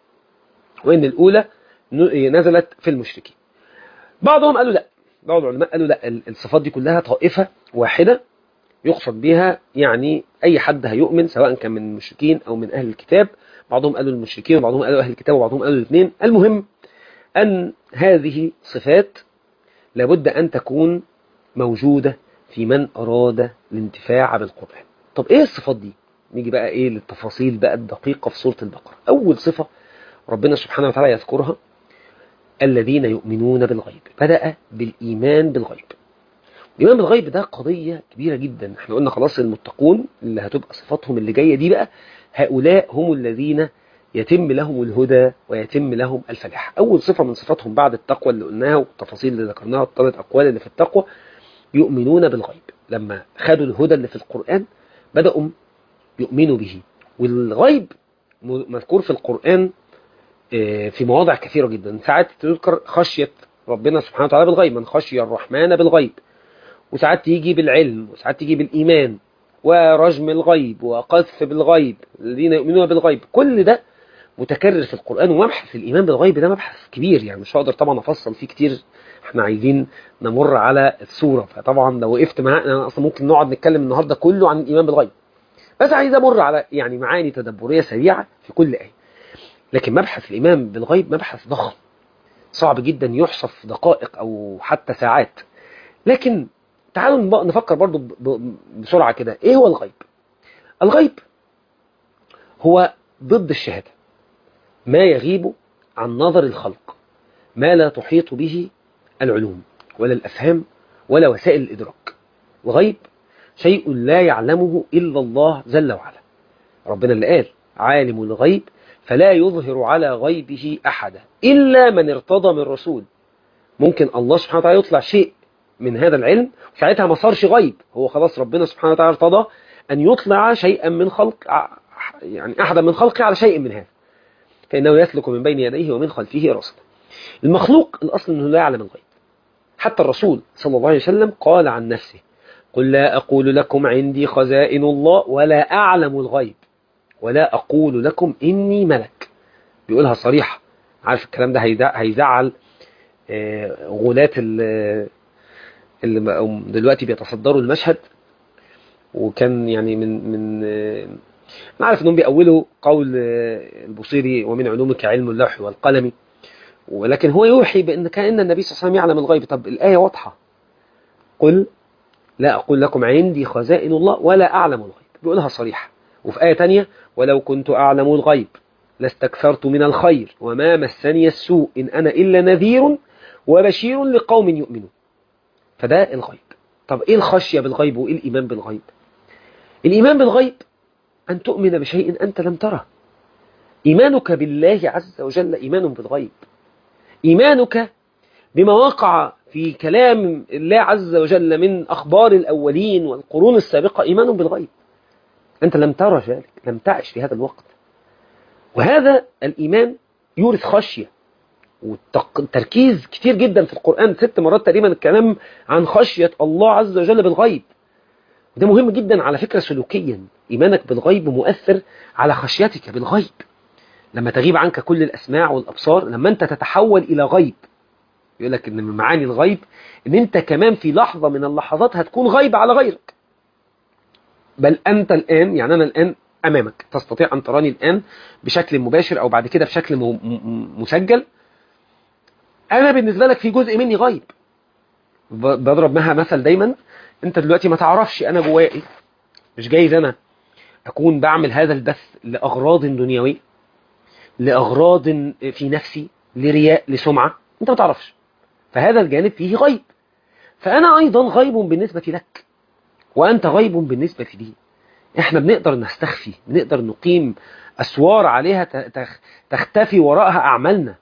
وإن الأولى نزلت في المشركين بعضهم قالوا لا بعض العلماء قالوا لا الصفات دي كلها طائفة واحدة يقصد بها يعني أي حد هيؤمن سواء كان من المشركين أو من أهل الكتاب بعضهم قالوا المشركين وبعضهم قالوا أهل الكتاب وبعضهم قالوا الاثنين المهم أن هذه صفات لابد أن تكون موجودة في من أراد الانتفاع بالقرآن طب إيه الصفات دي؟ نيجي بقى إيه للتفاصيل بقى الدقيقة في سورة البقرة أول صفة ربنا سبحانه وتعالى يذكرها الذين يؤمنون بالغيب بدأ بالإيمان بالغيب الإيمان بالغيب ده قضية كبيرة جدا احنا قلنا خلاص المتقون اللي هتبقى صفاتهم اللي جاية دي بقى هؤلاء هم الذين يتم لهم الهدى ويتم لهم الفلاح أول صفة من صفاتهم بعد التقوى اللي قلناها والتفاصيل اللي ذكرناها الثلاث أقوال اللي في التقوى يؤمنون بالغيب لما خدوا الهدى اللي في القرآن بدأوا يؤمنوا به والغيب مذكور في القرآن في مواضع كثيرة جدا ساعات تذكر خشية ربنا سبحانه وتعالى بالغيب من خشي الرحمن بالغيب وساعات تيجي بالعلم وساعات تيجي بالإيمان ورجم الغيب وقذف بالغيب الذين يؤمنون بالغيب كل ده متكرر في القرآن ومبحث الإيمان بالغيب ده مبحث كبير يعني مش هقدر طبعا أفصل فيه كتير احنا عايزين نمر على السورة فطبعا لو وقفت معاه انا اصلا ممكن نقعد نتكلم النهاردة كله عن الإيمان بالغيب بس عايز أمر على يعني معاني تدبرية سريعة في كل آية لكن مبحث الإيمان بالغيب مبحث ضخم صعب جدا يحصف دقائق أو حتى ساعات لكن تعالوا نفكر برضو بسرعة كده إيه هو الغيب الغيب هو ضد الشهادة ما يغيب عن نظر الخلق ما لا تحيط به العلوم ولا الأفهام ولا وسائل الإدراك الغيب شيء لا يعلمه إلا الله جل وعلا ربنا اللي قال عالم الغيب فلا يظهر على غيبه أحدا إلا من ارتضى من رسول ممكن الله سبحانه وتعالى يطلع شيء من هذا العلم ساعتها ما صارش غيب هو خلاص ربنا سبحانه وتعالى ارتضى أن يطلع شيئا من خلق يعني أحدا من خلقه على شيء من هذا فإنه يسلك من بين يديه ومن خلفه رصدا المخلوق الأصل أنه لا يعلم الغيب حتى الرسول صلى الله عليه وسلم قال عن نفسه قل لا أقول لكم عندي خزائن الله ولا أعلم الغيب ولا أقول لكم إني ملك بيقولها صريحة عارف الكلام ده هيزعل غلاة اللي دلوقتي بيتصدروا المشهد وكان يعني من من انا عارف انهم بيأولوا قول البصيري ومن علومك علم اللوح والقلم ولكن هو يوحي بان كان النبي صلى الله عليه وسلم يعلم الغيب طب الايه واضحه قل لا اقول لكم عندي خزائن الله ولا اعلم الغيب بيقولها صريحه وفي ايه ثانيه ولو كنت اعلم الغيب لاستكثرت من الخير وما مسني السوء ان انا الا نذير وبشير لقوم يؤمنون فده الغيب طب ايه الخشيه بالغيب وايه الايمان بالغيب الايمان بالغيب أن تؤمن بشيء أنت لم تره إيمانك بالله عز وجل إيمان بالغيب إيمانك بما وقع في كلام الله عز وجل من أخبار الأولين والقرون السابقة إيمان بالغيب أنت لم ترى ذلك لم تعش في هذا الوقت وهذا الإيمان يورث خشية والتركيز كتير جدا في القرآن ست مرات تقريبا الكلام عن خشية الله عز وجل بالغيب ده مهم جدا على فكرة سلوكيا إيمانك بالغيب مؤثر على خشيتك بالغيب لما تغيب عنك كل الأسماع والأبصار لما أنت تتحول إلى غيب يقول لك إن من معاني الغيب إن أنت كمان في لحظة من اللحظات هتكون غيب على غيرك بل أنت الآن يعني أنا الآن أمامك تستطيع أن تراني الآن بشكل مباشر أو بعد كده بشكل مسجل أنا بالنسبة لك في جزء مني غيب بضرب معها مثل دايما انت دلوقتي ما تعرفش انا جوايا ايه مش جايز انا اكون بعمل هذا البث لاغراض دنيويه لاغراض في نفسي لرياء لسمعة انت ما تعرفش فهذا الجانب فيه غيب فأنا أيضا غيب بالنسبة لك وأنت غيب بالنسبة لي احنا بنقدر نستخفي بنقدر نقيم أسوار عليها تختفي وراءها أعمالنا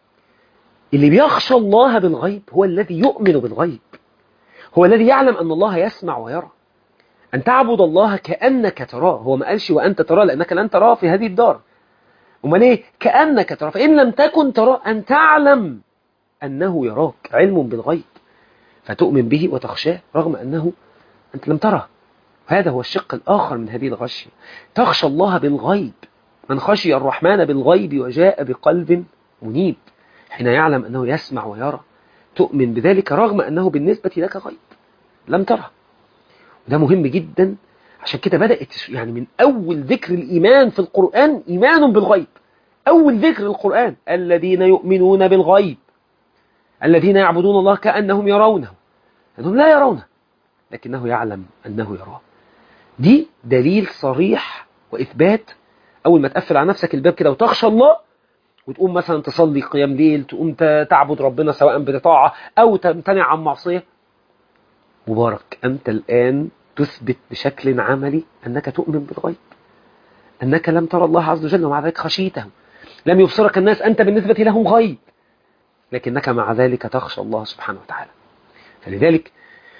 اللي بيخشى الله بالغيب هو الذي يؤمن بالغيب هو الذي يعلم أن الله يسمع ويرى أن تعبد الله كأنك تراه هو ما قالش وأنت تراه لأنك لن تراه في هذه الدار امال ايه كأنك تراه فإن لم تكن تراه أن تعلم أنه يراك علم بالغيب فتؤمن به وتخشاه رغم أنه أنت لم تره هذا هو الشق الآخر من هذه الغشية تخشى الله بالغيب من خشي الرحمن بالغيب وجاء بقلب منيب حين يعلم أنه يسمع ويرى تؤمن بذلك رغم أنه بالنسبة لك غيب لم تره وده مهم جدا عشان كده بدأت يعني من أول ذكر الإيمان في القرآن إيمان بالغيب أول ذكر القرآن الذين يؤمنون بالغيب الذين يعبدون الله كأنهم يرونه أنهم لا يرونه لكنه يعلم أنه يراه دي دليل صريح وإثبات أول ما تقفل على نفسك الباب كده وتخشى الله وتقوم مثلا تصلي قيام ليل تقوم تعبد ربنا سواء بطاعة أو تمتنع عن معصية مبارك أنت الآن تثبت بشكل عملي أنك تؤمن بالغيب أنك لم ترى الله عز وجل ومع ذلك خشيته لم يبصرك الناس أنت بالنسبة لهم غيب لكنك مع ذلك تخشى الله سبحانه وتعالى فلذلك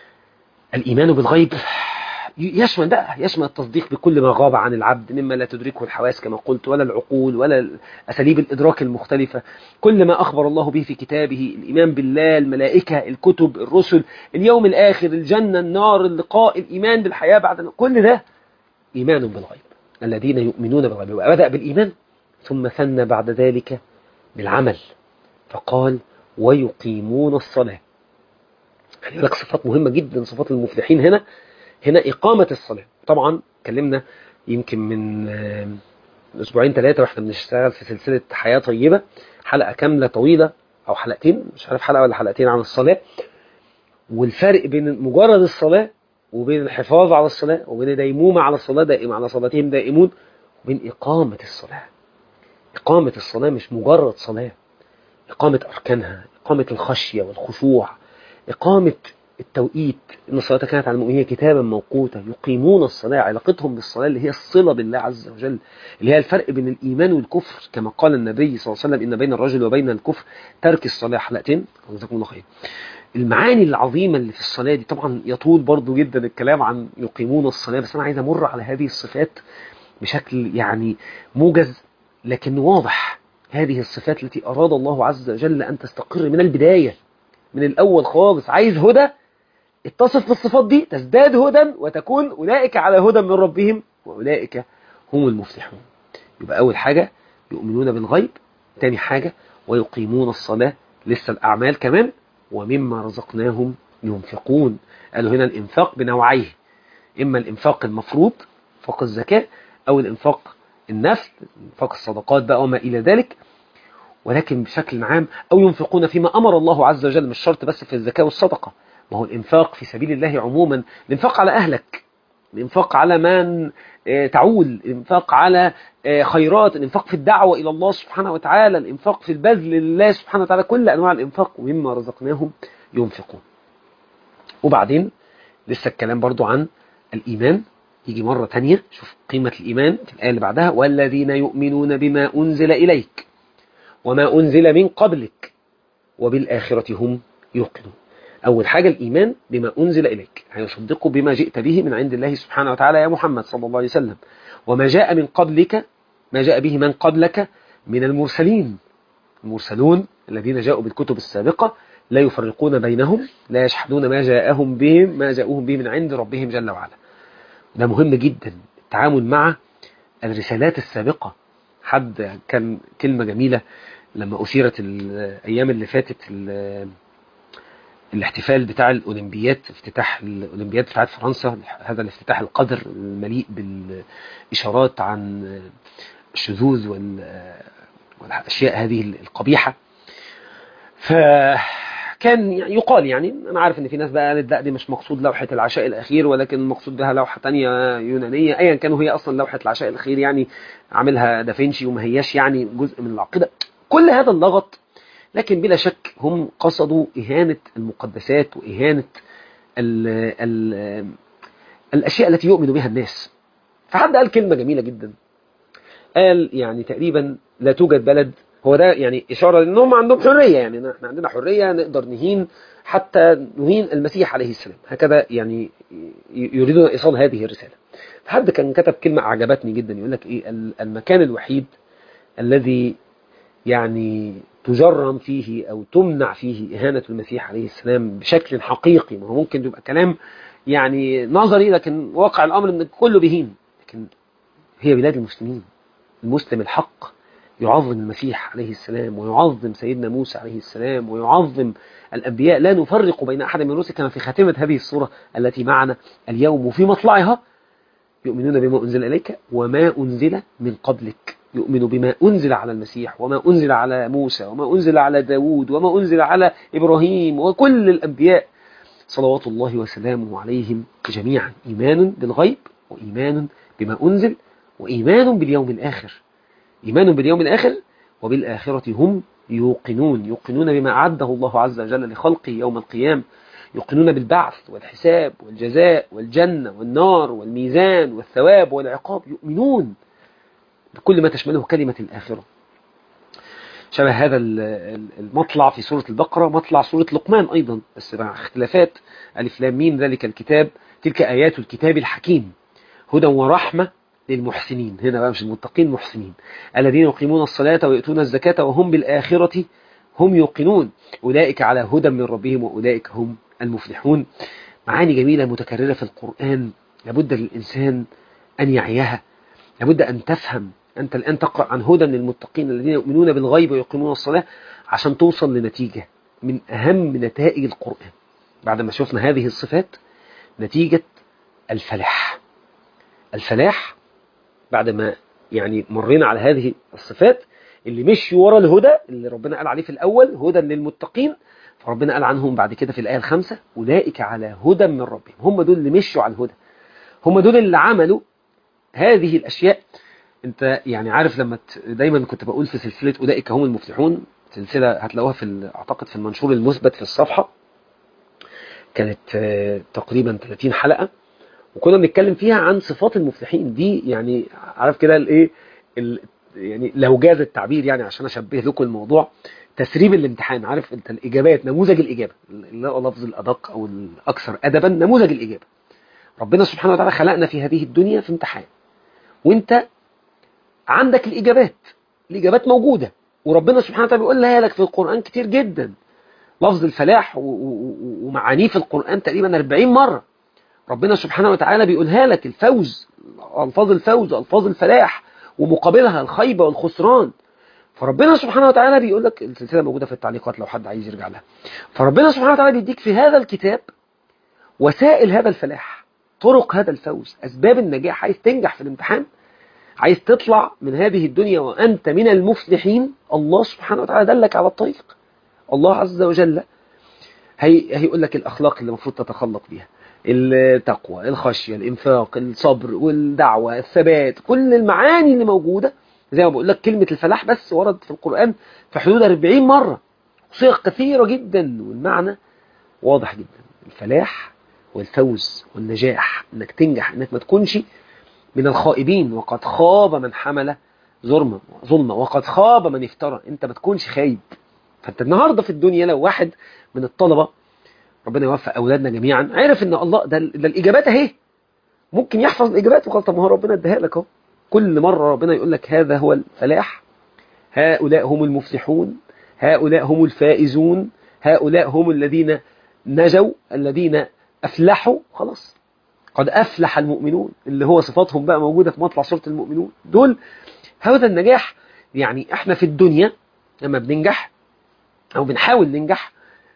الإيمان بالغيب يشمل ده يشمل التصديق بكل ما غاب عن العبد مما لا تدركه الحواس كما قلت ولا العقول ولا أساليب الإدراك المختلفة كل ما أخبر الله به في كتابه الإيمان بالله الملائكة الكتب الرسل اليوم الآخر الجنة النار اللقاء الإيمان بالحياة بعد كل ده إيمان بالغيب الذين يؤمنون بالغيب وبدأ بالإيمان ثم ثنى بعد ذلك بالعمل فقال ويقيمون الصلاة يعني لك صفات مهمة جدا صفات المفلحين هنا هنا إقامة الصلاة طبعا اتكلمنا يمكن من أسبوعين ثلاثة واحنا بنشتغل في سلسلة حياة طيبة حلقة كاملة طويلة أو حلقتين مش عارف حلقة ولا حلقتين عن الصلاة والفرق بين مجرد الصلاة وبين الحفاظ على الصلاة وبين ديمومة على الصلاة دائم على صلاتهم دائمون وبين إقامة الصلاة إقامة الصلاة مش مجرد صلاة إقامة أركانها إقامة الخشية والخشوع إقامة التوقيت إن الصلاة كانت على المؤمنين كتابا موقوتا يقيمون الصلاة علاقتهم بالصلاة اللي هي الصلة بالله عز وجل اللي هي الفرق بين الإيمان والكفر كما قال النبي صلى الله عليه وسلم إن بين الرجل وبين الكفر ترك الصلاة حلقتين جزاكم الله خير المعاني العظيمة اللي في الصلاة دي طبعا يطول برضو جدا الكلام عن يقيمون الصلاة بس أنا عايز أمر على هذه الصفات بشكل يعني موجز لكن واضح هذه الصفات التي أراد الله عز وجل أن تستقر من البداية من الأول خالص عايز هدى اتصف بالصفات دي تزداد هدى وتكون أولئك على هدى من ربهم وأولئك هم المفلحون يبقى أول حاجة يؤمنون بالغيب تاني حاجة ويقيمون الصلاة لسه الأعمال كمان ومما رزقناهم ينفقون قالوا هنا الإنفاق بنوعيه إما الإنفاق المفروض انفاق الزكاة أو الإنفاق النفل انفاق الصدقات بقى وما إلى ذلك ولكن بشكل عام أو ينفقون فيما أمر الله عز وجل مش شرط بس في الزكاة والصدقة ما هو الإنفاق في سبيل الله عموما الإنفاق على أهلك الإنفاق على من تعول الإنفاق على خيرات الإنفاق في الدعوة إلى الله سبحانه وتعالى الإنفاق في البذل لله سبحانه وتعالى كل أنواع الإنفاق ومما رزقناهم ينفقون وبعدين لسه الكلام برضو عن الإيمان يجي مرة تانية شوف قيمة الإيمان في الآية اللي بعدها والذين يؤمنون بما أنزل إليك وما أنزل من قبلك وبالآخرة هم يوقنون أول حاجة الإيمان بما أنزل إليك هيصدقوا بما جئت به من عند الله سبحانه وتعالى يا محمد صلى الله عليه وسلم وما جاء من قبلك ما جاء به من قبلك من المرسلين المرسلون الذين جاءوا بالكتب السابقة لا يفرقون بينهم لا يشحدون ما جاءهم بهم ما جاءوهم به من عند ربهم جل وعلا ده مهم جدا التعامل مع الرسالات السابقة حد كان كلمة جميلة لما أثيرت الأيام اللي فاتت الاحتفال بتاع الأولمبياد افتتاح الأولمبياد بتاعت فرنسا هذا الافتتاح القدر المليء بالإشارات عن الشذوذ والأشياء هذه القبيحة فكان يقال يعني أنا عارف إن في ناس بقى قالت لا دي مش مقصود لوحة العشاء الأخير ولكن المقصود بها لوحة تانية يونانية أيا كانوا هي أصلا لوحة العشاء الأخير يعني عاملها دافنشي وما هياش يعني جزء من العقيدة كل هذا اللغط لكن بلا شك هم قصدوا إهانة المقدسات وإهانة ال ال الأشياء التي يؤمن بها الناس فحد قال كلمة جميلة جدا قال يعني تقريبا لا توجد بلد هو ده يعني إشارة لأنهم عندهم حرية يعني احنا عندنا حرية نقدر نهين حتى نهين المسيح عليه السلام هكذا يعني يريدون إيصال هذه الرسالة فحد كان كتب كلمة أعجبتني جدا يقول لك إيه المكان الوحيد الذي يعني تجرم فيه أو تمنع فيه إهانة المسيح عليه السلام بشكل حقيقي ما هو ممكن يبقى كلام يعني نظري لكن واقع الأمر أن كله بهين لكن هي بلاد المسلمين المسلم الحق يعظم المسيح عليه السلام ويعظم سيدنا موسى عليه السلام ويعظم الأنبياء لا نفرق بين أحد من الرسل كما في خاتمة هذه الصورة التي معنا اليوم وفي مطلعها يؤمنون بما أنزل إليك وما أنزل من قبلك يؤمن بما أنزل على المسيح وما أنزل على موسى وما أنزل على داود وما أنزل على إبراهيم وكل الأنبياء صلوات الله وسلامه عليهم جميعا إيمان بالغيب وإيمان بما أنزل وإيمان باليوم الآخر إيمان باليوم الآخر وبالآخرة هم يوقنون يوقنون بما أعده الله عز وجل لخلقه يوم القيامة يوقنون بالبعث والحساب والجزاء والجنة والنار والميزان والثواب والعقاب يؤمنون بكل ما تشمله كلمة الآخرة شبه هذا المطلع في سورة البقرة مطلع سورة لقمان أيضا بس مع اختلافات ألف لام ميم ذلك الكتاب تلك آيات الكتاب الحكيم هدى ورحمة للمحسنين هنا بقى مش المتقين محسنين الذين يقيمون الصلاة ويؤتون الزكاة وهم بالآخرة هم يوقنون أولئك على هدى من ربهم وأولئك هم المفلحون معاني جميلة متكررة في القرآن لابد للإنسان أن يعيها لابد أن تفهم أنت الآن تقرأ عن هدى للمتقين الذين يؤمنون بالغيب ويقيمون الصلاة عشان توصل لنتيجة من أهم نتائج القرآن بعد ما شفنا هذه الصفات نتيجة الفلاح الفلاح بعد ما يعني مرينا على هذه الصفات اللي مشوا ورا الهدى اللي ربنا قال عليه في الأول هدى للمتقين فربنا قال عنهم بعد كده في الآية الخامسة أولئك على هدى من ربهم هم دول اللي مشوا على الهدى هم دول اللي عملوا هذه الأشياء انت يعني عارف لما دايما كنت بقول في سلسلة أولئك هم المفلحون سلسلة هتلاقوها في أعتقد في المنشور المثبت في الصفحة كانت تقريبا 30 حلقة وكنا بنتكلم فيها عن صفات المفلحين دي يعني عارف كده الايه يعني لو جاز التعبير يعني عشان اشبه لكم الموضوع تسريب الامتحان عارف انت الاجابات نموذج الاجابه اللفظ الادق او الاكثر ادبا نموذج الاجابه ربنا سبحانه وتعالى خلقنا في هذه الدنيا في امتحان وانت عندك الاجابات الاجابات موجوده وربنا سبحانه وتعالى بيقولها لك في القران كتير جدا لفظ الفلاح ومعانيه في القران تقريبا 40 مره ربنا سبحانه وتعالى بيقولها لك الفوز الفاظ الفوز الفاظ الفلاح ومقابلها الخيبه والخسران فربنا سبحانه وتعالى بيقول لك السلسله موجوده في التعليقات لو حد عايز يرجع لها فربنا سبحانه وتعالى بيديك في هذا الكتاب وسائل هذا الفلاح طرق هذا الفوز اسباب النجاح عايز تنجح في الامتحان عايز تطلع من هذه الدنيا وانت من المفلحين الله سبحانه وتعالى دلك على الطريق الله عز وجل هي هيقول لك الاخلاق اللي المفروض تتخلق بيها التقوى الخشيه الانفاق الصبر والدعوه الثبات كل المعاني اللي موجوده زي ما بقول لك كلمة الفلاح بس ورد في القرآن في حدود 40 مرة صيغ كثيرة جدا والمعنى واضح جدا الفلاح والفوز والنجاح انك تنجح انك ما تكونش من الخائبين وقد خاب من حمل ظلما ظلما وقد خاب من افترى انت ما تكونش خايب فانت النهارده في الدنيا لو واحد من الطلبه ربنا يوفق اولادنا جميعا عرف ان الله ده, ده الاجابات اهي ممكن يحفظ الاجابات وقال طب ما هو ربنا اداها لك اهو كل مرة ربنا يقول لك هذا هو الفلاح هؤلاء هم المفلحون هؤلاء هم الفائزون هؤلاء هم الذين نجوا الذين أفلحوا خلاص قد أفلح المؤمنون اللي هو صفاتهم بقى موجودة في مطلع سورة المؤمنون دول هذا النجاح يعني احنا في الدنيا لما بننجح أو بنحاول ننجح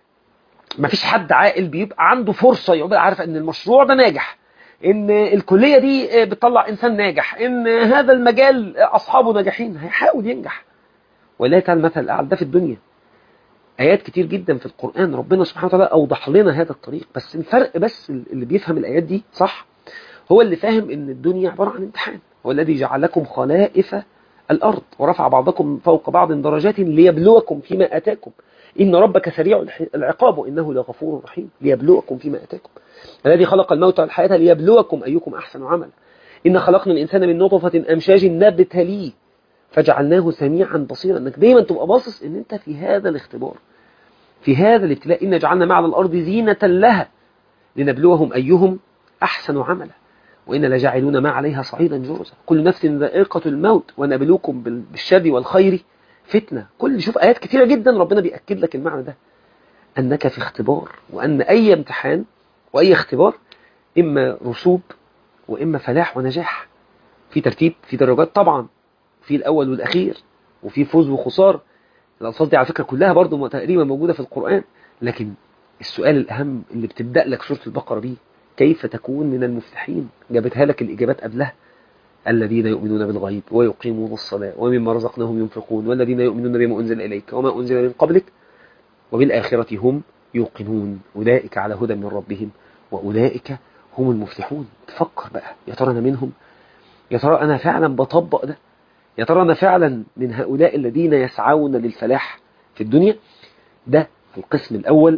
ما فيش حد عاقل بيبقى عنده فرصة يبقى عارف ان المشروع ده ناجح ان الكلية دي بتطلع انسان ناجح ان هذا المجال اصحابه ناجحين هيحاول ينجح ولا تعالى المثل الاعلى ده في الدنيا ايات كتير جدا في القرآن ربنا سبحانه وتعالى اوضح لنا هذا الطريق بس الفرق بس اللي بيفهم الايات دي صح هو اللي فاهم ان الدنيا عبارة عن امتحان هو الذي جعلكم خلائف الأرض ورفع بعضكم فوق بعض درجات ليبلوكم فيما آتاكم إن ربك سريع العقاب وإنه لغفور رحيم ليبلوكم فيما آتاكم الذي خلق الموت والحياة ليبلوكم أيكم أحسن عملا إن خلقنا الإنسان من نطفة أمشاج نبتليه فجعلناه سميعا بصيرا انك دايما تبقى باصص ان انت في هذا الاختبار في هذا الابتلاء إن جعلنا مع الأرض زينة لها لنبلوهم أيهم أحسن عملا وإن لجاعلون ما عليها صعيدا جرزا كل نفس ذائقة الموت ونبلوكم بالشر والخير فتنة كل شوف آيات كثيرة جدا ربنا بيأكد لك المعنى ده أنك في اختبار وأن أي امتحان وأي اختبار إما رسوب وإما فلاح ونجاح في ترتيب في درجات طبعا في الأول والأخير وفي فوز وخسار الألفاظ دي على فكرة كلها برضو تقريبا موجودة في القرآن لكن السؤال الأهم اللي بتبدأ لك سورة البقرة بيه كيف تكون من المفلحين جابتها لك الإجابات قبلها الذين يؤمنون بالغيب ويقيمون الصلاة ومما رزقناهم ينفقون والذين يؤمنون بما أنزل إليك وما أنزل من قبلك وبالآخرة هم يوقنون أولئك على هدى من ربهم وأولئك هم المفلحون تفكر بقى يا ترى أنا منهم يا ترى أنا فعلا بطبق ده يا ترى أنا فعلا من هؤلاء الذين يسعون للفلاح في الدنيا ده القسم الأول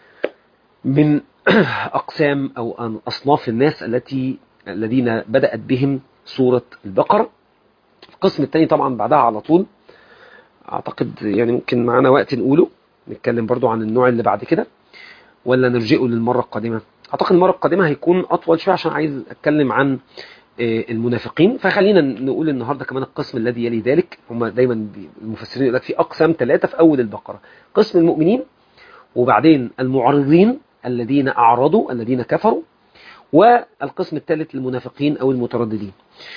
من أقسام أو أصناف الناس التي الذين بدأت بهم سورة البقرة القسم الثاني طبعا بعدها على طول أعتقد يعني ممكن معنا وقت نقوله نتكلم برضو عن النوع اللي بعد كده ولا نرجئه للمرة القادمة أعتقد المرة القادمة هيكون أطول شوية عشان عايز أتكلم عن المنافقين فخلينا نقول النهاردة كمان القسم الذي يلي ذلك هم دايما المفسرين يقول لك في أقسام ثلاثة في أول البقرة قسم المؤمنين وبعدين المعرضين الذين أعرضوا الذين كفروا والقسم الثالث المنافقين أو المترددين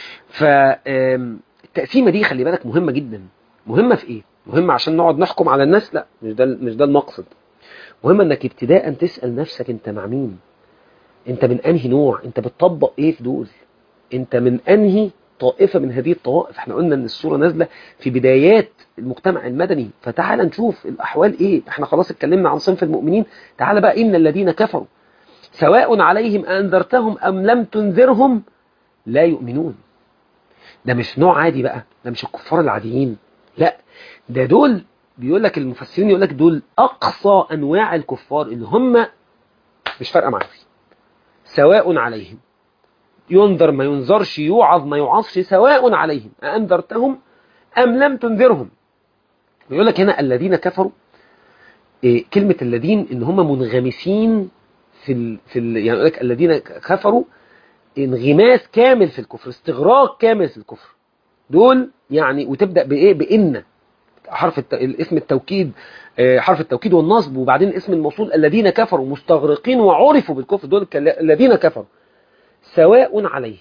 فالتقسيمة دي خلي بالك مهمة جدا مهمة في إيه؟ مهمة عشان نقعد نحكم على الناس لا مش ده, مش ده المقصد مهم انك ابتداء تسأل نفسك انت مع مين انت من انهي نوع انت بتطبق ايه في دول انت من انهي طائفة من هذه الطوائف احنا قلنا ان الصورة نازلة في بدايات المجتمع المدني فتعال نشوف الاحوال ايه احنا خلاص اتكلمنا عن صنف المؤمنين تعال بقى ان الذين كفروا سواء عليهم انذرتهم ام لم تنذرهم لا يؤمنون ده مش نوع عادي بقى ده مش الكفار العاديين لا ده دول بيقول لك المفسرين يقول لك دول اقصى انواع الكفار اللي هم مش فارقه معاهم سواء عليهم ينذر ما ينذرش يوعظ ما يوعظش سواء عليهم أنذرتهم أم لم تنذرهم بيقول لك هنا الذين كفروا إيه كلمة الذين إن هم منغمسين في ال في ال يعني يقول لك الذين كفروا انغماس كامل في الكفر استغراق كامل في الكفر دول يعني وتبدأ بإيه بإن حرف الت... الاسم التوكيد حرف التوكيد والنصب وبعدين اسم الموصول الذين كفروا مستغرقين وعرفوا بالكفر دول الذين كفروا سواء عليه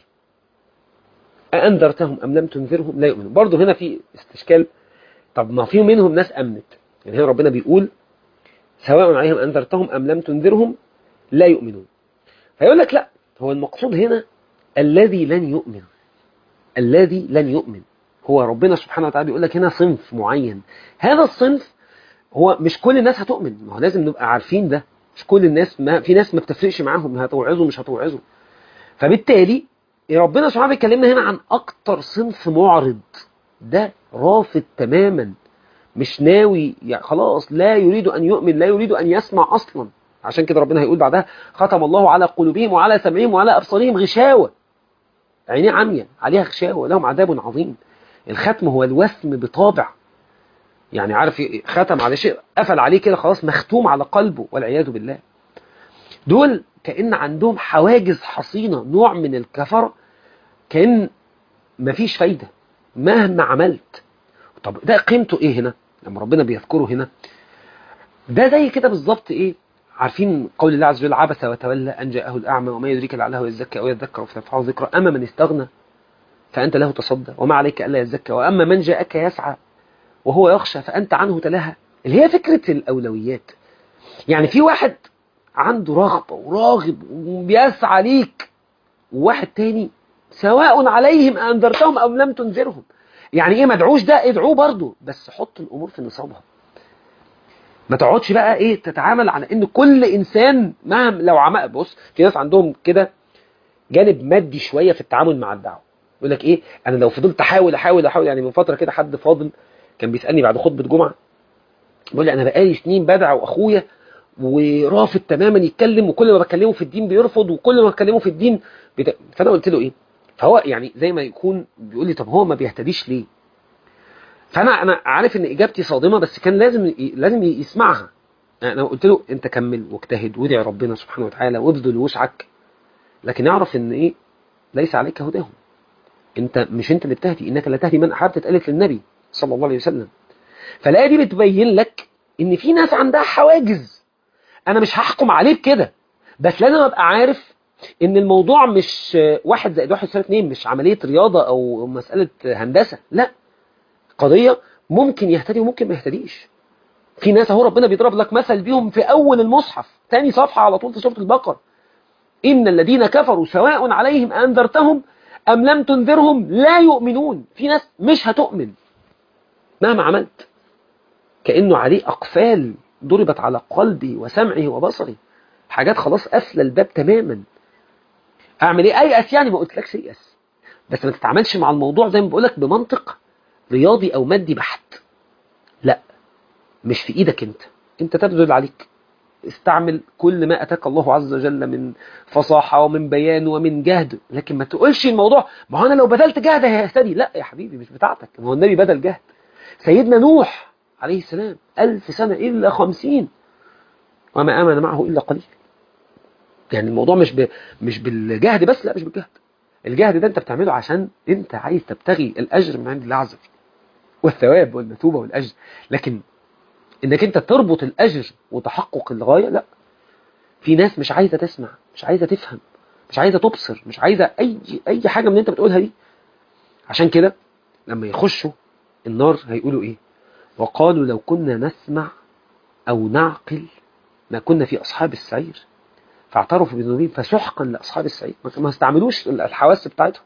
أأنذرتهم أم لم تنذرهم لا يؤمنون برضه هنا في استشكال طب ما في منهم ناس أمنت يعني هنا ربنا بيقول سواء عليهم أنذرتهم أم لم تنذرهم لا يؤمنون فيقول لك لا هو المقصود هنا الذي لن يؤمن الذي لن يؤمن هو ربنا سبحانه وتعالى بيقول لك هنا صنف معين هذا الصنف هو مش كل الناس هتؤمن ما هو لازم نبقى عارفين ده مش كل الناس ما في ناس ما بتفرقش معاهم هتوعظوا مش هتوعظوا فبالتالي ربنا سبحانه بيكلمنا هنا عن اكتر صنف معرض ده رافض تماما مش ناوي يعني خلاص لا يريد ان يؤمن لا يريد ان يسمع اصلا عشان كده ربنا هيقول بعدها ختم الله على قلوبهم وعلى سمعهم وعلى ابصارهم غشاوه عينيه عمية عليها غشاوه لهم عذاب عظيم الختم هو الوثم بطابع يعني عارف ختم على شيء قفل عليه كده خلاص مختوم على قلبه والعياذ بالله دول كأن عندهم حواجز حصينة نوع من الكفر كأن مفيش فايدة مهما عملت طب ده قيمته ايه هنا لما ربنا بيذكره هنا ده زي كده بالظبط ايه عارفين قول الله عز وجل عبس وتولى أن جاءه الأعمى وما يدريك لعله يزكى أو يذكر فتنفعه ذكرى أما من استغنى فأنت له تصدى وما عليك ألا يزكى وأما من جاءك يسعى وهو يخشى فأنت عنه تلهى اللي هي فكرة الأولويات يعني في واحد عنده رغبة وراغب وبيسعى ليك وواحد تاني سواء عليهم أنذرتهم أو لم تنذرهم يعني إيه مدعوش ده ادعوه برضه بس حط الأمور في نصابها ما تقعدش بقى إيه تتعامل على إن كل إنسان مهما لو عمل بص في ناس عندهم كده جانب مادي شوية في التعامل مع الدعوة يقول لك ايه انا لو فضلت احاول احاول احاول يعني من فتره كده حد فاضل كان بيسالني بعد خطبه جمعه بيقول لي انا بقالي سنين بدعو اخويا ورافض تماما يتكلم وكل ما بكلمه في الدين بيرفض وكل ما بكلمه في الدين بت... فانا قلت له ايه فهو يعني زي ما يكون بيقول لي طب هو ما بيهتديش ليه فانا انا عارف ان اجابتي صادمه بس كان لازم ي... لازم يسمعها انا قلت له انت كمل واجتهد وادعي ربنا سبحانه وتعالى وابذل وسعك لكن اعرف ان ايه ليس عليك هداهم انت مش انت اللي بتهدي انك لا تهدي من احببت اتقالت للنبي صلى الله عليه وسلم فالايه دي بتبين لك ان في ناس عندها حواجز انا مش هحكم عليه بكده بس لازم ابقى عارف ان الموضوع مش واحد زائد واحد يساوي اتنين مش عمليه رياضه او مساله هندسه لا قضيه ممكن يهتدي وممكن ما يهتديش في ناس اهو ربنا بيضرب لك مثل بيهم في اول المصحف تاني صفحه على طول في سوره البقره ان الذين كفروا سواء عليهم انذرتهم ام لم تنذرهم لا يؤمنون في ناس مش هتؤمن مهما عملت كانه عليه اقفال ضربت على قلبي وسمعي وبصري حاجات خلاص قافله الباب تماما اعمل ايه ايأس يعني ما قلتلكش يأس بس ما تتعاملش مع الموضوع زي ما بقولك بمنطق رياضي او مادي بحت لا مش في ايدك انت انت تبذل عليك استعمل كل ما اتاك الله عز وجل من فصاحه ومن بيان ومن جهد لكن ما تقولش الموضوع ما هو انا لو بذلت جهد هيهتدي لا يا حبيبي مش بتاعتك ما هو النبي بذل جهد سيدنا نوح عليه السلام ألف سنة إلا خمسين وما آمن معه إلا قليل يعني الموضوع مش ب... مش بالجهد بس لا مش بالجهد الجهد ده انت بتعمله عشان انت عايز تبتغي الاجر من عند الله عز وجل والثواب والمثوبه والاجر لكن انك انت تربط الاجر وتحقق الغايه لا في ناس مش عايزه تسمع مش عايزه تفهم مش عايزه تبصر مش عايزه اي اي حاجه من اللي انت بتقولها دي عشان كده لما يخشوا النار هيقولوا ايه وقالوا لو كنا نسمع او نعقل ما كنا في اصحاب السعير فاعترفوا بذنوبهم فسحقا لاصحاب السعير ما استعملوش الحواس بتاعتهم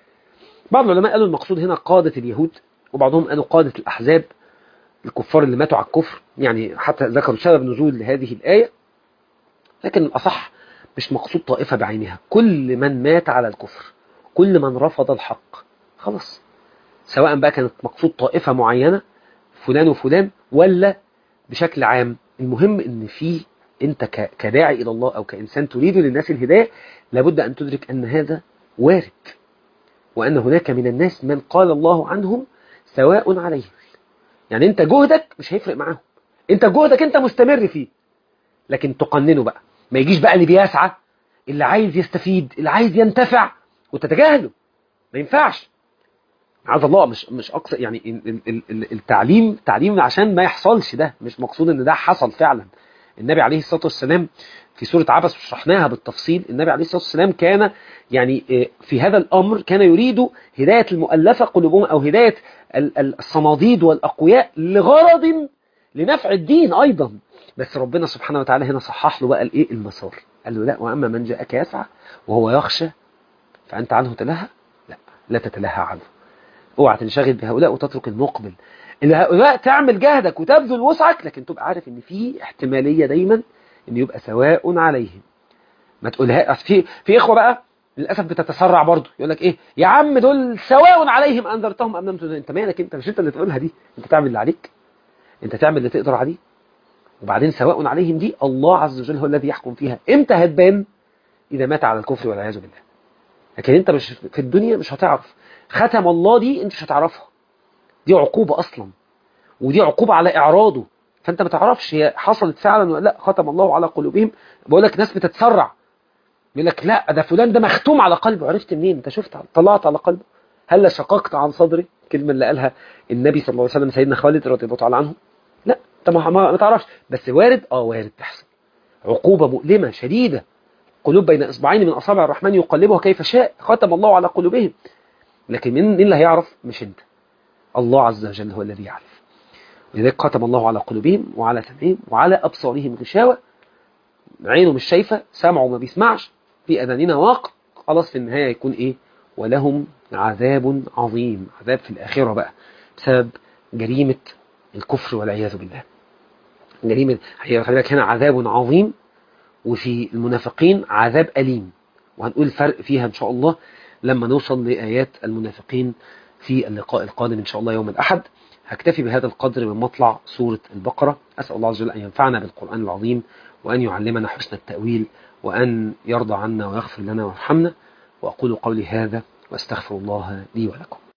بعض العلماء قالوا المقصود هنا قادة اليهود وبعضهم قالوا قادة الأحزاب الكفار اللي ماتوا على الكفر يعني حتى ذكروا سبب نزول هذه الآية لكن الأصح مش مقصود طائفة بعينها كل من مات على الكفر كل من رفض الحق خلاص سواء بقى كانت مقصود طائفة معينة فلان وفلان ولا بشكل عام المهم ان في انت كداعي الى الله او كانسان تريد للناس الهدايه لابد ان تدرك ان هذا وارد وان هناك من الناس من قال الله عنهم سواء عليهم يعني انت جهدك مش هيفرق معاهم انت جهدك انت مستمر فيه لكن تقننه بقى ما يجيش بقى اللي بيسعى اللي عايز يستفيد اللي عايز ينتفع وتتجاهله ما ينفعش عايز الله مش مش اقصى يعني التعليم تعليم عشان ما يحصلش ده مش مقصود ان ده حصل فعلا النبي عليه الصلاه والسلام في سوره عبس شرحناها بالتفصيل النبي عليه الصلاه والسلام كان يعني في هذا الامر كان يريد هدايه المؤلفه قلوبهم او هدايه الصناديد والاقوياء لغرض لنفع الدين ايضا بس ربنا سبحانه وتعالى هنا صحح له بقى الايه المسار قال له لا واما من جاءك يسعى وهو يخشى فانت عنه تلهى لا لا تتلهى عنه اوعى تنشغل بهؤلاء وتترك المقبل ان هؤلاء تعمل جهدك وتبذل وسعك لكن تبقى عارف ان في احتماليه دايما ان يبقى سواء عليهم ما تقولها في في اخوه بقى للاسف بتتسرع برضه يقول لك ايه يا عم دول سواء عليهم انذرتهم ام لم تنذرهم انت مالك انت مش انت اللي تقولها دي انت تعمل اللي عليك انت تعمل اللي تقدر عليه وبعدين سواء عليهم دي الله عز وجل هو الذي يحكم فيها امتى هتبان اذا مات على الكفر والعياذ بالله لكن انت مش في الدنيا مش هتعرف ختم الله دي انت مش هتعرفها دي عقوبة اصلا ودي عقوبة على اعراضه فانت ما تعرفش هي حصلت فعلا ولا لا ختم الله على قلوبهم بقول لك ناس بتتسرع يقول لك لا ده فلان ده مختوم على قلبه عرفت منين انت شفت طلعت على قلبه هل شققت عن صدري الكلمه اللي قالها النبي صلى الله عليه وسلم سيدنا خالد رضي الله تعالى عنه لا انت ما, ما تعرفش بس وارد اه وارد تحصل عقوبه مؤلمه شديده قلوب بين اصبعين من اصابع الرحمن يقلبها كيف شاء ختم الله على قلوبهم لكن مين اللي هيعرف مش انت الله عز وجل هو الذي يعرف لذلك ختم الله على قلوبهم وعلى سمعهم وعلى ابصارهم غشاوه عينه مش شايفه سمعه ما بيسمعش في اذاننا واق خلاص في النهايه يكون ايه ولهم عذاب عظيم عذاب في الاخره بقى بسبب جريمه الكفر والعياذ بالله جريمه هي خلي بالك هنا عذاب عظيم وفي المنافقين عذاب اليم وهنقول الفرق فيها ان شاء الله لما نوصل لآيات المنافقين في اللقاء القادم إن شاء الله يوم الأحد هكتفي بهذا القدر من مطلع سورة البقرة أسأل الله عز وجل أن ينفعنا بالقرآن العظيم وأن يعلمنا حسن التأويل وأن يرضى عنا ويغفر لنا ويرحمنا وأقول قولي هذا وأستغفر الله لي ولكم